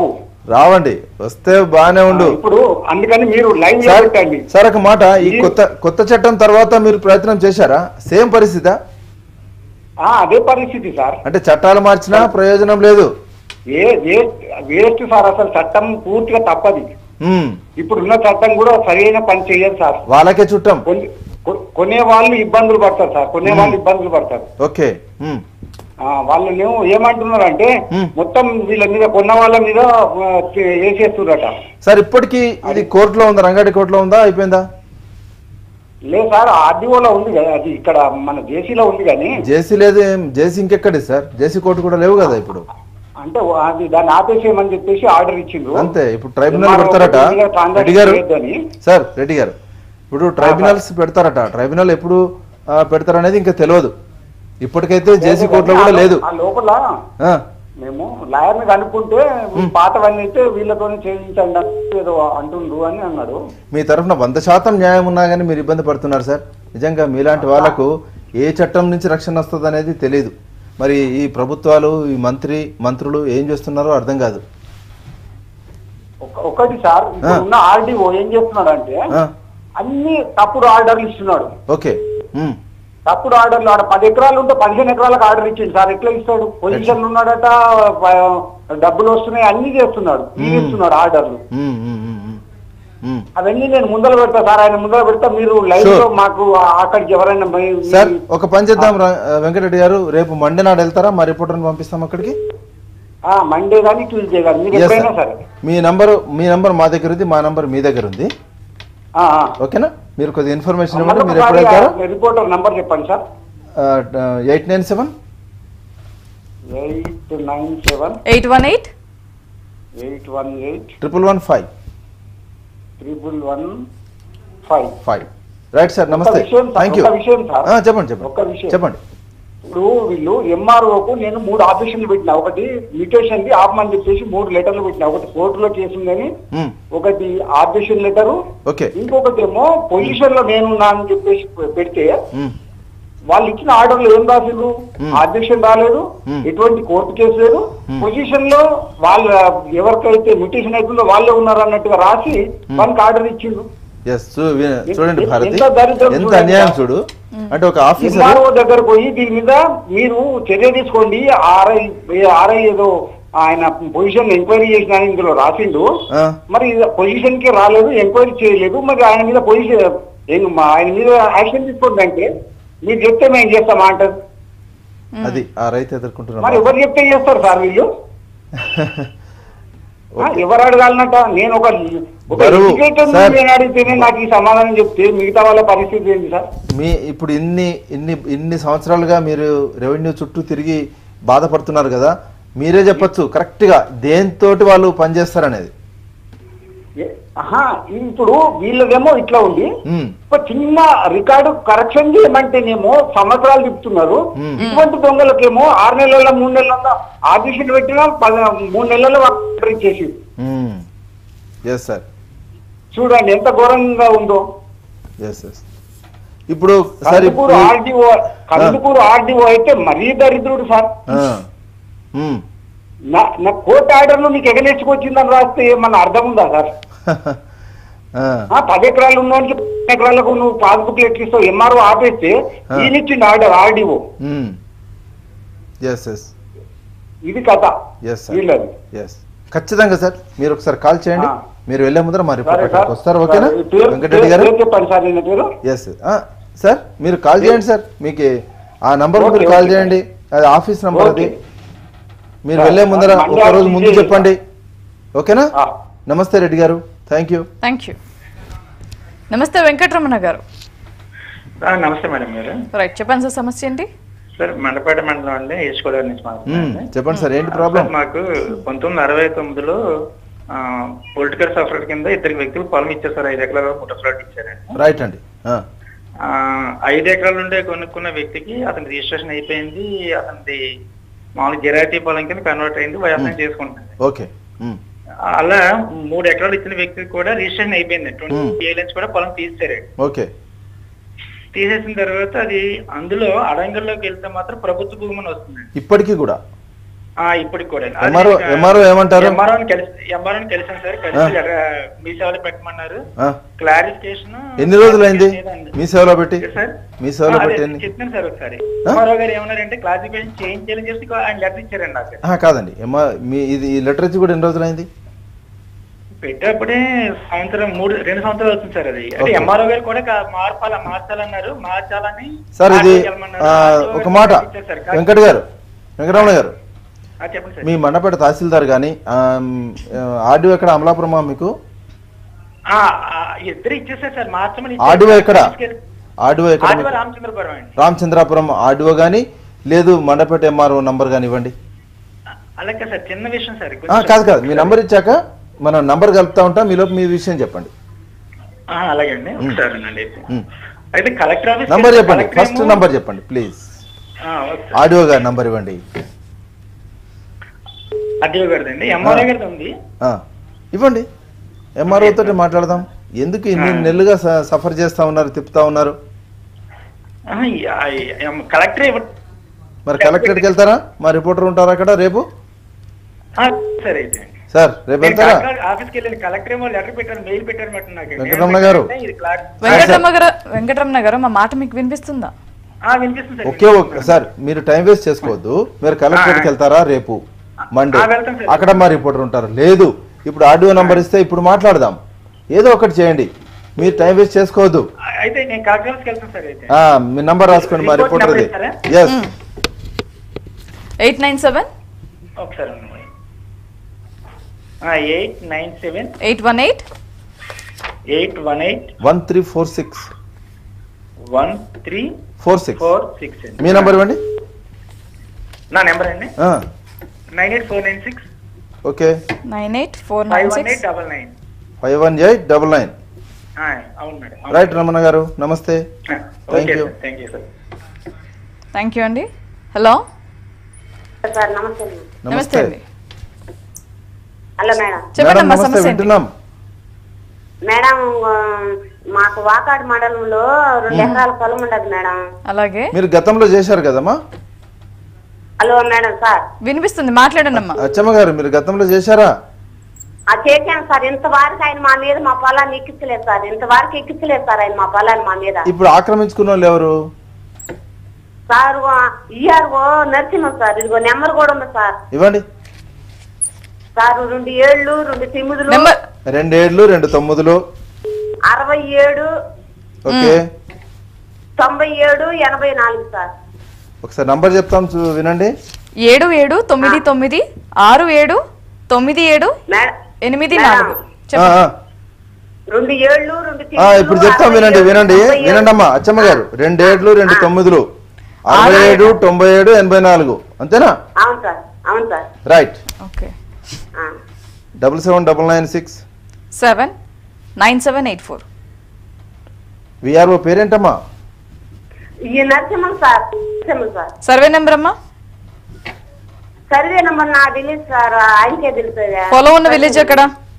రావండి వస్తే బాగానే ఉండు ఇప్పుడు అందుకని మీరు లైవ్ సార్ పెట్టండి సార్ ఒక మాట ఈ కొత్త కొత్త చట్టం తర్వాత మీరు ప్రయత్నం చేశారా సేమ్ పరిస్థితి ఆ, అదే పరిస్థితి సార్ అంటే చట్టాలు మార్చినా ప్రయోజనం లేదు ఏ వేస్ట్ సార్ అసలు చట్టం పూర్తిగా తప్పది ఉమ్, ఇప్పుడున్న చట్టం కూడా సరైన పని చేయదు సార్ వాళ్ళకే చుట్టం కొన్ని- కొ- కొనే వాళ్ళు ఇబ్బందులు పడతారు సార్ కొనే వాళ్ళు ఇబ్బందులు పడతారు ఓకే ఉమ్, ఆ, వాళ్ళని ఏమంటున్నారు అంటే మొత్తం వీళ్ళ మీద కొన్న వాళ్ళ మీద ఆ, వేసేస్తున్నారట సార్ ఇప్పటికీ ఇది కోర్టులో ఉందా రంగారెడ్డి కోర్టులో ఉందా అయిపోయిందా లేదు సార్ ఆర్డీఓలో ఉంది కదా అది ఇక్కడ మన జేసీలో ఉంది కానీ జేసీ లేదు ఏం జేసీ ఇంకెక్కడి సార్ జేసీ కోర్టు కూడా లేవు కదా ఇప్పుడు అంటే అది దాన్ని ఆపేసేయమని చెప్పేసి ఆర్డర్ ఇచ్చిండ్రు అంతే ఇప్పుడు ట్రైబ్యునల్ MRO పెడతారట మీద transaction రెడ్డి గారు చేయొద్దని. సార్ రెడ్డి గారు ఇప్పుడు ట్రైబ్యునల్స్ పెడతారట ట్రైబ్యునల్ ఎప్పుడు ఆ, పెడతారనేది ఇంకా తెలియదు ఇప్పటికైతే జేసీ కోర్టులో కూడా లేదు ఆ లోపల ఆ, మేము లాయర్ని కనుక్కుంటే పాతవన్నీ అయితే వీళ్ళతో చేయించండి అని ఏదో అంటుండ్రు అని అన్నాడు మీ తరఫున వంద శాతం న్యాయం ఉన్నా కానీ మీరు ఇబ్బంది పడుతున్నారు సార్ నిజంగా మీలాంటి వాళ్ళకు ఏ చట్టం నుంచి రక్షణ వస్తుంది అనేది తెలియదు మరి ఈ ప్రభుత్వాలు ఈ మంత్రి మంత్రులు ఏం చేస్తున్నారో అర్థం కాదు ఒక- ఒకటి సార్ ఇప్పుడు ఉన్న ఆర్డీఓ ఏం చేస్తున్నాడు అంటే ఆ, అన్ని తప్పుడు ఆర్డర్లు ఇస్తున్నాడు ఓకే ఉమ్, తప్పుడు ఆర్డర్లు ఆడ పది ఎకరాలు ఉంటే పదిహేను ఎకరాలకు ఆర్డర్ ఇచ్చింది సార్ ఎట్లా ఇస్తాడు పొజిషన్ ఉన్నాడట ప- డబ్బులు వస్తున్నాయి అన్ని చేస్తున్నాడు ఇవి ఇస్తున్నాడు ఆర్డర్లు ఉమ్, ఉమ్, ఉమ్, ఉమ్, ఉమ్. అవన్నీ నేను ముందర పెడతా సార్ ఆయన ముందర పెడతా మీరు లైవ్ లో Sure. మాకు అక్కడికి ఎవరైనా మీ- సార్ ఒక పని చేద్దాం రా- వెంకటరెడ్డి గారు రేపు మండే నాడు వెళ్తారా మా రిపోర్టర్ని పంపిస్తాం అక్కడికి ఆ, మండే కానీ ట్యూస్డే కానీ మీరు Yes, ఎప్పుడైనా sir. సరే మీ నంబర్ మీ నంబర్ మా దగ్గర ఉంది మా నంబర్ మీ దగ్గర ఉంది ఆ, ఆ. ఓకేనా మీరు కొద్దిగా ఇన్ఫర్మేషన్ మళ్ళీ ఇవ్వండి మీరు ఎప్పుడు ఒకసారి వెళ్తారో ఆ రిపోర్టర్ నంబర్ చెప్పండి sir eight nine seven eight nine seven eight one eight eight one eight triple one five triple one five five right sir నమస్తే ఒక విషయం సార్, థ్యాంక్ యూ ఒక విషయం సార్. చెప్పండి ఒక్క చెప్పండి విషయం. చెప్పండి ఇప్పుడు వీళ్ళు ఎంఆర్ఓకు నేను మూడు ఆపరేషన్లు పెట్టినా ఒకటి మ్యూటేషన్ ది ఆపమని చెప్పేసి మూడు లెటర్లు పెట్టినా ఒకటి కోర్టులో కేసు ఉందని మ్మ్. ఒకటి ఆపరేషన్ లెటరు ఓకే ఇంకొకటి ఏమో పొజిషన్ లో నేనున్నా అని చెప్పేసి పెడితే మ్మ్. వాళ్ళు ఇచ్చిన ఆర్డర్లు ఏం రాసిండ్రు ఆబ్జెక్షన్ రాలేదు ఎటువంటి కోర్టు కేసు లేదు పొజిషన్ లో వాళ్ళ ఎవరికైతే మ్యూటేషన్ అవుతుందో వాళ్ళే ఉన్నారు అన్నట్టుగా రాసి వాళ్ళకి ఆర్డర్ ఇచ్చిండ్రు ఎస్ చూడండి ఎంత భారతి దరిద్రం ఎంత చూడండి అన్యాయం సార్. చూడు అంటే ఒక ఆఫీసర్ ఎంఆర్ఓ దగ్గర పోయి దీని మీద మీరు చర్య తీసుకోండి ఆర్ఐ ఆర్ఐ ఏదో ఆయన పొజిషన్ ఎంక్వైరీ చేసిన ఇందులో రాసిండు ఆ, మరి పొజిషన్ కి రాలేదు ఎంక్వైరీ చేయలేదు మరి ఆయన మీద పొజిషన్ ఏం- మా- ఆయన మీద యాక్షన్ తీసుకోండి అంటే మీరు చెప్తే మేము చేస్తామా అంటారు అది ఆ రైతు మరి ఎదుర్కొంటున్నారు ఎవరు చెప్తే చేస్తారు సార్ వీళ్ళు ఆ, ఎవరు అడగాలన్నట నేను ఒక ఒక బరువు, educated సార్. నేను అడిగితేనే నాకు ఈ సమాధానం చెప్తే మిగతా వాళ్ళ పరిస్థితి ఏంటి సార్ మీ ఇప్పుడు ఇన్ని ఇన్ని ఇన్ని సంవత్సరాలుగా మీరు రెవెన్యూ చుట్టూ తిరిగి బాధపడుతున్నారు కదా మీరే చెప్పొచ్చు కరెక్ట్ గా దేనితోటి వాళ్ళు పనిచేస్తారనేది ఏ- ఆహా ఇప్పుడు వీళ్ళదేమో ఇట్లా ఉంది ఉమ్, ఒక చిన్న రికార్డు కరెక్షన్ చేయమంటేనేమో సంవత్సరాలు తిప్పుతున్నారు మ్మ్. ఇటువంటి దొంగలకేమో ఆరు నెలల మూడు నెలల ఆడిషన్ పెట్టినా పద- మూడు నెలల ఆర్డర్ ఇచ్చేసి ఉమ్. ఎస్ సార్ చూడండి ఎంత ఘోరంగా ఉందో ఎస్ ఎస్ ఇప్పుడు సార్ కందుకూరు ఇప్పుడు ఆర్డీఓ కందుకూరు ఆర్డీఓ అయితే మరీ దరిద్రుడు సార్ ఆ, ఉమ్. నా నా కోర్టు ఆర్డర్లు మీకు ఎగనేసుకొచ్చిందని రాస్తే ఏమన్నా అర్థం ఉందా సార్ ఆ, ఆ, పది ఎకరాలు ఉన్నవానికి పది ఎకరాలకు నువ్వు పాస్బుక్ ఎట్లిస్తావు ఎంఆర్ఓ ఆపేస్తే ఆ. ఈయన ఇచ్చింది order RDO um. Yes yes ఇది కథ ఎస్ సార్ వీళ్ళది ఎస్ ఖచ్చితంగా సార్ మీరు ఒకసారి కాల్ చేయండి ఆ. మీరు వెళ్ళే ముందర మా రిపోర్ట్ సరే అక్కడికి సార్. వస్తారు ఓకేనా సరే. పేరు- వెంకటరెడ్డి గారు పేరు చెప్పండి సార్ ఈయన పేరు ఎస్ సార్ మీరు కాల్ చేయండి సార్ మీకు ఆ నంబర్ ఓకే, మీరు కాల్ ఓకే. చేయండి అది ఆఫీస్ నంబర్ అది ఓకే. మీరు సార్, వెళ్ళే ముందర మండే ఒక రోజు ఆఫీస్ ముందు చేయండి చెప్పండి ఓకేనా నమస్తే రెడ్డి గారు థ్యాంక్ యూ థ్యాంక్ యూ నమస్తే వెంకటరమణ గారు ఆ, నమస్తే మేడం మీరు రైట్ చెప్పండి సార్ సమస్య ఏంటి సార్ మండపేట మండలం అండి ఈసుకోవడం నుంచి మ్మ్, మాట్లాడుతున్నాను చెప్పండి సార్ ఏంటి ప్రాబ్లం సార్, మాకు పంతొమ్మిది అరవై తొమ్మిదిలో పొలిటికల్ సఫర్ కింద ఇద్దరు వ్యక్తులు పొలం ఇచ్చారు సార్ ఐదు ఎకరాల ముట్ట ఫ్లాట్ ఇచ్చారండి రైట్ అండి ఆ, ఆ, ఐదు ఎకరాల నుండే కొనుక్కున్న వ్యక్తికి అతని రిజిస్ట్రేషన్ అయిపోయింది అతనిది మామూలు జిరాటీ పొలం కింద కన్వర్ట్ అయింది వ్యవసాయం చేసుకుంటుంది ఓకే మ్మ్, అలా మూడు ఎకరాలు ఇచ్చిన వ్యక్తికి కూడా రిజిస్ట్రేషన్ అయిపోయింది ట్వంటీ ఇయర్ నుంచి కూడా పొలం తీసేశారు ఓకే తీసేసిన తర్వాత అది అందులో అడంగల్లోకి వెళ్తే మాత్రం ప్రభుత్వ భూమి అని వస్తుంది ఇప్పటికీ కూడా ఆ, ఇప్పటికి కూడా MRO MRO ఏమంటారు? ఎంఆర్ఓ కలిసి ఎంఆర్ఓ కలిసాను సార్ కలిసి ఆ. లెటర్ మీ సేవలో పెట్టమన్నారు ఆ. క్లారిఫికేషన్ ఎన్ని రోజులైంది మీ సేవలో పెట్టి సార్ మీ సేవలో అదే పెట్టి ఎన్ని చెప్పాను సార్ ఒకసారి ఆ? ఎంఆర్ఓ గారు ఏమన్నారంటే క్లాసిఫికేషన్ చేంజ్ చేయాలని చెప్పి ఆయన లెటర్ ఇచ్చారండి నాకు ఆహా, కాదండి ఏమా మీ ఇది ఈ లెటర్ ఇచ్చి కూడా ఎన్ని రోజులైంది పెట్టేప్పుడే సంవత్సరం మూడు రెండు సంవత్సరాలు అవుతుంది సార్ అది అంటే Okay. ఎంఆర్ఓ గారు కూడా కా- మార్పాల మార్చాలన్నారు మార్చాలని సార్ ఇది మార్పు చేయమన్నారు. ఆ, ఆర్డీఓ ఒక గారు మాట ఇచ్చారు సార్. కాదు- వెంకట గారు వెంకటరమణ గారు ఆ, చెప్పండి సార్ మీ మండపేట తహసీల్దార్ కానీ ఆర్డీఓ ఎక్కడ అమలాపురమా మీకు ఆ, ఆ, ఇద్దరు ఇచ్చేసారు సార్ మార్చమని ఆర్డీఓ ఎక్కడ ఆర్డీఓ ఎక్కడ ఆర్డీఓ మీకు? రామచంద్రపురం అండి రామచంద్రాపురం ఆర్డీఓ కానీ లేదు మండపేట ఎంఆర్ఓ నంబర్ కానీ ఇవ్వండి అలాగే సార్ చిన్న విషయం సార్ ఆ, కాదు కాదు మీ నంబర్ ఇచ్చాక మనం నంబర్ కలుపుతా ఉంటాం మీలోపు మీ విషయం చెప్పండి ఆ, అలాగే అండి ఉమ్. ఒకసారి అండి ఉమ్. అయితే కలెక్టర్ ఆఫీస్ నంబర్ చెప్పండి కలెక్టర్ ఫస్ట్ ఏమో- నంబర్ చెప్పండి ప్లీజ్ ఆ, ఓకే. ఆడియో గారి నంబర్ ఇవ్వండి ఆర్డీఓ గారిదండి ఎంఆర్ఓ గారిది ఉంది ఆ, ఇవ్వండి ఎంఆర్ఓ తోటి మాట్లాడదాం ఎందుకు ఇన్ని ఆ. నెలలుగా స- సఫర్ చేస్తా ఉన్నారు తిప్పుతా ఉన్నారు ఆ, ఈ- ఆ, ఈ- ఎం- కలెక్టర్ ఇవ్వ- మరి కలెక్టరేట్కి వెళ్తారా మా రిపోర్టర్ ఉంటారా అక్కడ రేపు ఆ, సరే అయితే సార్ రేపు నేను వెళ్తారా కలెక్టర్ ఆఫీస్కి వెళ్ళి కలెక్టర్ ఏమో లెటర్ పెట్టారు మెయిల్ పెట్టారు మాట నాకు వెంకటరమణ గారు. ఇది క్లార్ వెంకటరమణ గారు వెంకటరమణ గారు మా మాట మీకు వినిపిస్తుందా ఆ, వినిపిస్తుంది సార్ ఒకే ఒక్క సార్ మీరు టైం వేస్ట్ చేసుకోవద్దు మీరు కలెక్టరేట్కి వెళ్తారా రేపు మండే ఆ, వెళ్తాం సార్. అక్కడ మా రిపోర్టర్ ఉంటారు లేదు ఇప్పుడు ఆడియో నంబర్ ఇస్తే ఇప్పుడు మాట్లాడదాం ఏదో ఒకటి చేయండి మీరు టైం వేస్ట్ చేసుకోవద్దు అయితే నేను కలెక్టర్ ఆఫీస్కి వెళ్తాను సార్ అయితే ఆ, మీ నంబర్ రాసుకోండి మా రిపోర్ట్ రిపోర్టర్ది నెంబర్ ఇస్తారా? ఎస్ ఎయిట్ నైన్ సెవెన్ ఒకసారి ఉండండి. ఆ, eight nine seven eight one eight eight one eight one three four six one three four six four six అండి మీ నంబర్ ఇవ్వండి నా నెంబర్ అండి ఆ, nine eight four nine six okay nine eight four five nine one six eight double nine five one eight double nine అవును madam అవును. Right Ramana గారు నమస్తే ఆ, thank okay you sir thank you sir thank you అండి hello sir నమస్తే madam. నమస్తే అండి hello madam చెప్పండి మేడం అమ్మా నమస్తే సమస్య ఏంటి? వింటున్నాం మేడం ఆ, మాకు వాకాడు మండలంలో రెండు ఎకరాల పొలం ఉండదు మేడం అలాగే మీరు గతంలో చేశారు కదమ్మా హలో మేడం సార్ వినిపిస్తుంది మాట్లాడండి అమ్మా అచ్చమ్మ గారు మీరు గతంలో చేశారా ఆ చేశాను సార్ ఇంతవరకు ఆయన మా మీద మా పొలాన్ని ఎక్కించలేదు సార్ ఇంతవరకు ఎక్కించలేదు సార్ ఆయన మా పొలాన్ని మా మీద ఇప్పుడు ఆక్రమించుకున్న వాళ్ళు ఎవరు సార్ ఇఆర్ఓ నరసింహం సార్ ఇదిగో నెంబర్ కూడా ఉంది సార్ ఇవ్వండి సార్ రెండు ఏళ్ళు రెండు తిమ్మిదులు రెండు ఏళ్ళు రెండు తొమ్మిదిలు అరవై ఏడు ఓకే తొంభై ఏడు ఎనభై నాలుగు సార్ ఒకసారి నంబర్ చెప్తాం చూ- వినండి ఏడు ఏడు తొమ్మిది తొమ్మిది ఆరు ఏడు తొమ్మిది ఏడు ఎనిమిది మేడం. నాలుగు ఆ, ఆ. రెండు ఏళ్ళు రెండు ఆ, తిమ్మిదులు, ఇప్పుడు చెప్తాం అరవై వినండి ఏడు, వినండి తొంభై ఏడు. వినండి అమ్మా అచ్చమ్మ గారు రెండేళ్లు రెండు తొమ్మిదిలు అరవై ఏడు తొంభై ఏడు ఎనభై నాలుగు అంతేనా అవును సార్ అవును సార్ రైట్ ఓకే ఆ. Double seven double nine six seven nine seven eight four VRO పేరేంటమ్మా ఈ Narasimham sir Narasimham sir survey number అమ్మా సర్వే నెంబర్ నా తెలియదు సార్ ఆయనకే తెలుస్తుంది పొలం ఉన్న విలేజ్ ఎక్కడ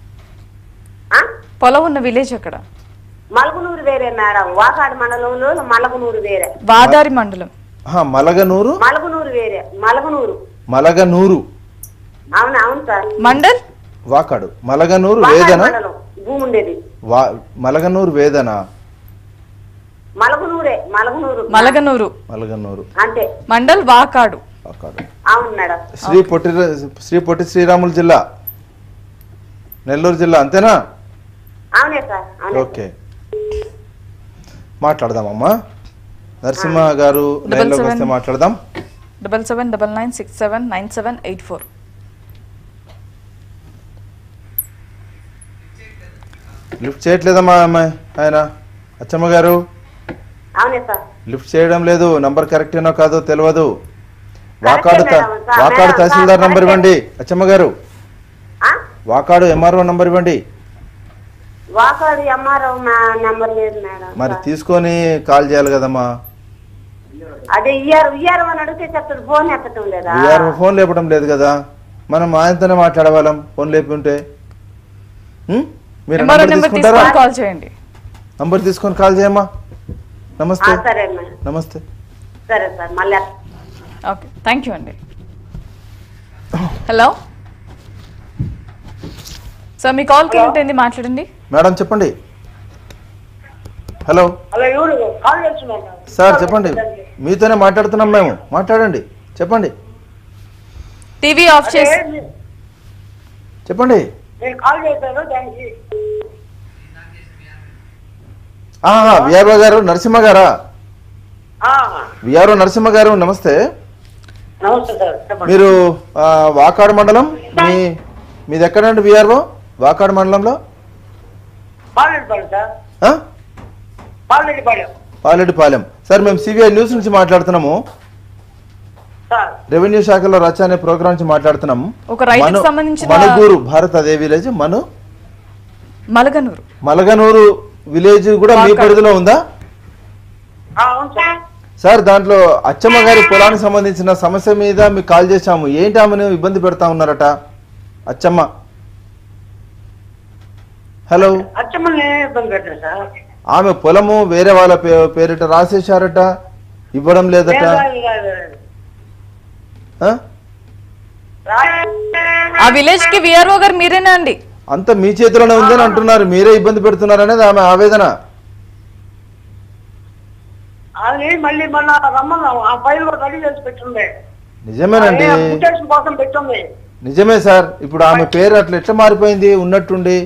పొలం ఉన్న విలేజ్ ఎక్కడ మలగనూరు వేరే మేడం వాకాడు మండలంలో మలగనూరు వేరే వాదారి మండలం ఆహా, మలగనూరు మలగనూరు వేరే మలగనూరు మలగనూరు అవును అవును సార్ మండల్ వాకాడు మలగనూరు వాకాడు వేదన మండలం భూమి ఉండేది వా మలగనూరు వేదన మలగనూరే మలగనూరు మలగనూరు మలగనూరు అంతే మండల్ వాకాడు వాకాడు అవును మేడం శ్రీ పొట్టి శ్రీ పొట్టి శ్రీరాములు జిల్లా నెల్లూరు జిల్లా అంతేనా అవునే సార్ అవునే ఓకే మాట్లాడదామమ్మా నరసింహ గారు Double లైన్లోకి seven. వస్తే మాట్లాడదాం double seven double nine six seven nine seven eight four lift చేయట్లేదమ్మా అమ్మాయి ఆయన అచ్చమ్మ గారు అవునే సార్ లిఫ్ట్ చేయడం లేదు నంబర్ కరెక్ట్ ఏనో కాదో తెలియదు వాకాడు త- madam, sir, Vakadu madam, tahsildar sir, number ఇవ్వండి అచ్చమ్మ గారు ఆ? వాకాడు ఎంఆర్ఓ నంబర్ ఇవ్వండి వాకాడు ఎంఆర్ఓ నెంబర్ లేదు మేడం మరి తీసుకొని కాల్ చేయాలి కదమ్మా అదే ఇయ్యారు ఇయ్యారు అని అడిగితే చెప్తాడు ఫోన్ ఎత్తటం లేదా వీఆర్ ఫోన్ లేపడం లేదు కదా మనం ఆయనతోనే మాట్లాడవాళ్ళం ఫోన్ లేపి ఉంటే ఉం? మీరు ఎంఆర్ఓ నంబర్ నెంబర్ తీసుకుంటారా తీసుకొని కాల్ చేయండి నంబర్ తీసుకొని కాల్ చేయమ్మా నమస్తే ఆ, సరే మేడం నమస్తే సరే సార్ మళ్ళీ ఓకే థ్యాంక్ యూ అండి హలో సార్ మీ కాల్ కనెక్ట్ అయింది మాట్లాడండి మేడం చెప్పండి హలో అలా ఎవరు కాల్ చేస్తున్నాను సార్ చెప్పండి మీతోనే మాట్లాడుతున్నాం మేము మాట్లాడండి చెప్పండి టీవీ ఆఫ్ చేసి చెప్పండి నేను కాల్ చేశాను దానికి విఆర్ఓ గారు నరసింహ గారా ఆ, విఆర్ఓ నరసింహ గారు నమస్తే నమస్తే సార్ చెప్పండి మీరు ఆ, వాకాడు మండలం మీ మీది ఎక్కడండి విఆర్ఓ వాకాడు మండలంలో పాలెడ్డిపాలెం సార్ ఆ? పాలెడ్డిపాలెం పాలెడ్డిపాలెం సార్ మేము సిబిఐ న్యూస్ నుంచి మాట్లాడుతున్నాము సార్ రెవెన్యూ శాఖలో రచ అనే ప్రోగ్రామ్ నుంచి మాట్లాడుతున్నాము ఒక రైతుకి మను- సంబంధించిన- మనుగూరు భారత్ అదే విలేజ్ మను మలగనూరు మలగనూరు విలేజ్ కూడా మీ వాకాడు. పరిధిలో ఉందా ఆ, అవును సార్ సార్ దాంట్లో అచ్చమ్మ గారి పొలానికి సంబంధించిన సమస్య మీద మీకు కాల్ చేశాము ఏంటి ఆమెను ఇబ్బంది పెడతా ఉన్నారట అచ్చమ్మ హలో అచ్చమ్మల్ని ఇబ్బంది పెట్టారు సార్ ఆమె పొలము వేరే వాళ్ళ పే- పేరిట రాసేశారట ఇవ్వడం లేదట లేదు, లేదు, లేదు. ఆ? ఆ విలేజ్ కి విఆర్ఓ గారు మీరేనా అండి అంత మీ చేతిలోనే ఉందని అంటున్నారు మీరే ఇబ్బంది పెడుతున్నారు అనేది ఆమె ఆవేదన అది మళ్ళీ మొన్న రమ్మన్నాం ఆ ఫైల్ కూడా రెడీ చేసి పెట్టుండే నిజమేనండి ముటేషన్ కోసం పెట్టుంది నిజమే సార్ ఇప్పుడు ఆమె పేరు అట్లా ఎట్లా మారిపోయింది ఉన్నట్టుండి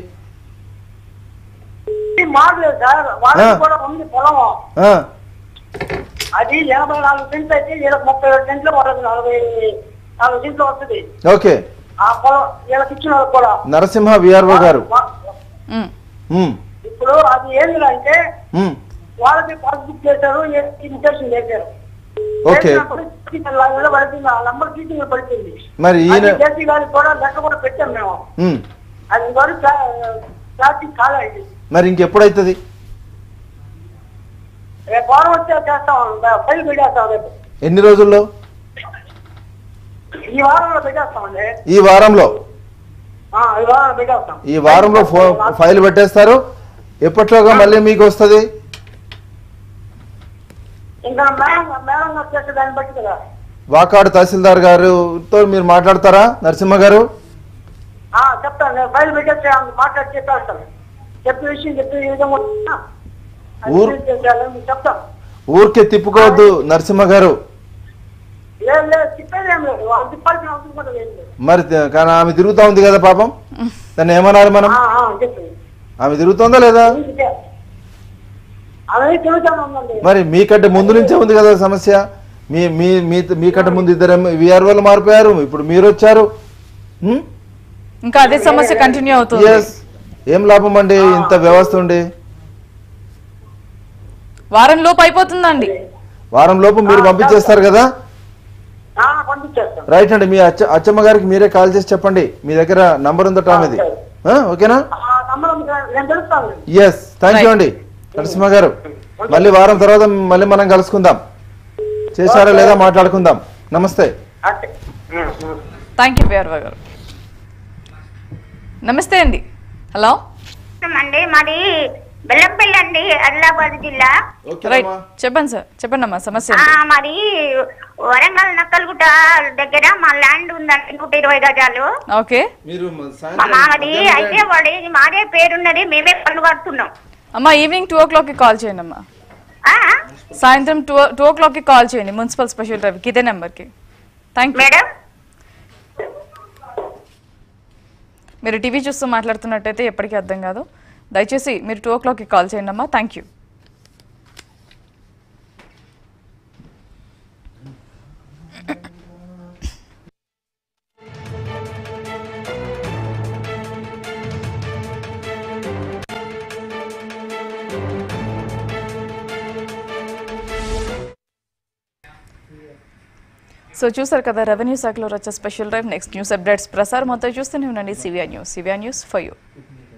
ఇది మారలేదు సార్ వాళ్ళకి ఆ. కూడా ఉంది పొలం ఆ, అది ఎనభై నాలుగు సెంట్లు అయితే వీళ్ళకి ముప్పై ఏడు సెంట్లు పడుతుంది నలభై నాలుగు సెంట్లు వస్తుంది ఓకే ఆ పొలం వీళ్ళకి ఇచ్చిన వాళ్ళకి కూడా నరసింహ విఆర్ఓ గారు వా- ఉమ్, ఇప్పుడు అది ఏంటి అంటే ఉమ్, వాళ్ళకి పాస్బుక్ చేశారు ఇన్స్ట్రక్షన్ చేశారు ఓకే చేసినప్పుడు ఇలా పడుతుంది ఆ నంబర్ చీటింగ్ పడుతుంది మరి ఈయన అది జేసీ గారికి కూడా లెక్క కూడా పెట్టాం మేము ఉమ్, అది ఇంతవరకు ప్లాస్టిక్ కాలేదు మరి ఇంకెప్పుడైతుంది రేపు వారం వచ్చే చేస్తాం ఫైల్ పెట్టేస్తాం రేపు ఎన్ని రోజుల్లో ఈ వారంలో పెట్టేస్తామండి ఈ వారంలో ఆ, ఈ వారంలో పెట్టేస్తాం ఈ వారంలో ఫో ఫైల్ పెట్టేస్తారు ఎప్పట్లోగా మళ్ళీ మీకు వస్తుంది ఇంకా మేడం మేడం గారు చేసే దాన్ని బట్టి కదా వాకాడు తహసీల్దార్ గారుతో మీరు మాట్లాడతారా నరసింహ గారు ఆ, చెప్తాను నేను ఫైల్ పెట్టేసి ఆమె మాట్లాడి చెప్పేస్తాను చెప్పే విషయం చెప్పే విధంగా ఉంటుందా? అది ఊరు- చేసి చేయాలని మీకు చెప్తాను ఊరికే తిప్పుకోవద్దు నరసింహ గారు లేదు లేదు చెప్పేది ఏం లేదు వాళ్ళు తిప్పాల్సిన అవసరం కూడా లేదు మరి త- కానీ ఆమె తిరుగుతా ఉంది కదా పాపం దాన్ని ఏమనాలి మనం ఆ, ఆ, చెప్పండి ఆమె తిరుగుతుందా లేదా అవన్నీ తిరుగుతాను ఉందండి మరి మీకంటే ముందు నుంచే ఉంది కదా సమస్య మీ మీ మీ- మీకంటే ముందు ఇద్దరు విఆర్ఓలు మారిపోయారు ఇప్పుడు మీరు వచ్చారు హ్మ్? ఇంకా అదే సమస్య కంటిన్యూ అవుతుంది Yes. ఏం లాభం అండి ఇంత వ్యవస్థ ఉండి వారం లోపు అయిపోతుందండి వారం లోపు మీరు పంపించేస్తారు కదా ఆ, పంపించేస్తాను రైట్ అండి మీ అచ్చ అచ్చమ్మ గారికి మీరే కాల్ చేసి చెప్పండి మీ దగ్గర నంబర్ ఉందట ఆమెది ఆ, ఓకేనా ఆ నంబర్ ఉంది కదా, నేను తెలుస్తాను ఎస్ థ్యాంక్ యూ అండి నరసింహ గారు మళ్ళీ వారం తర్వాత మళ్ళీ మనం కలుసుకుందాం చేశారా లేదా మాట్లాడుకుందాం నమస్తే థ్యాంక్ యూ విఆర్ఓ గారు నమస్తే అండి హలో అండి మాది బెల్లంపల్లి అండి ఆదిలాబాద్ జిల్లా రైట్ చెప్పండి సార్ చెప్పండి అమ్మా సమస్య ఆ, ఏంటి? మరి వరంగల్ నక్కల్గుట్ట దగ్గర మా ల్యాండ్ ఉందండి నూట ఇరవై గజాలు ఓకే మా మాది అయితే వాడి మాదే పేరున్నది మేమే పన్ను కడుతున్నాం అమ్మా ఈవినింగ్ టూ ఓ క్లాక్కి కాల్ చేయండి అమ్మా సాయంత్రం టూ టూ ఓ క్లాక్కి కాల్ చేయండి మున్సిపల్ స్పెషల్ డ్రైవ్కి ఇదే నెంబర్కి థ్యాంక్ యూ మేడం మీరు టీవీ చూస్తూ మాట్లాడుతున్నట్టయితే ఎప్పటికీ అర్థం కాదు దయచేసి మీరు టూ ఓ క్లాక్కి కాల్ చేయండి అమ్మా థ్యాంక్ యూ సో చూసారు కదా రెవెన్యూ శాఖలో వచ్చే special drive next news updates ప్రసారం మొత్తం చూస్తూనే ఉండండి CVR news CVR news for you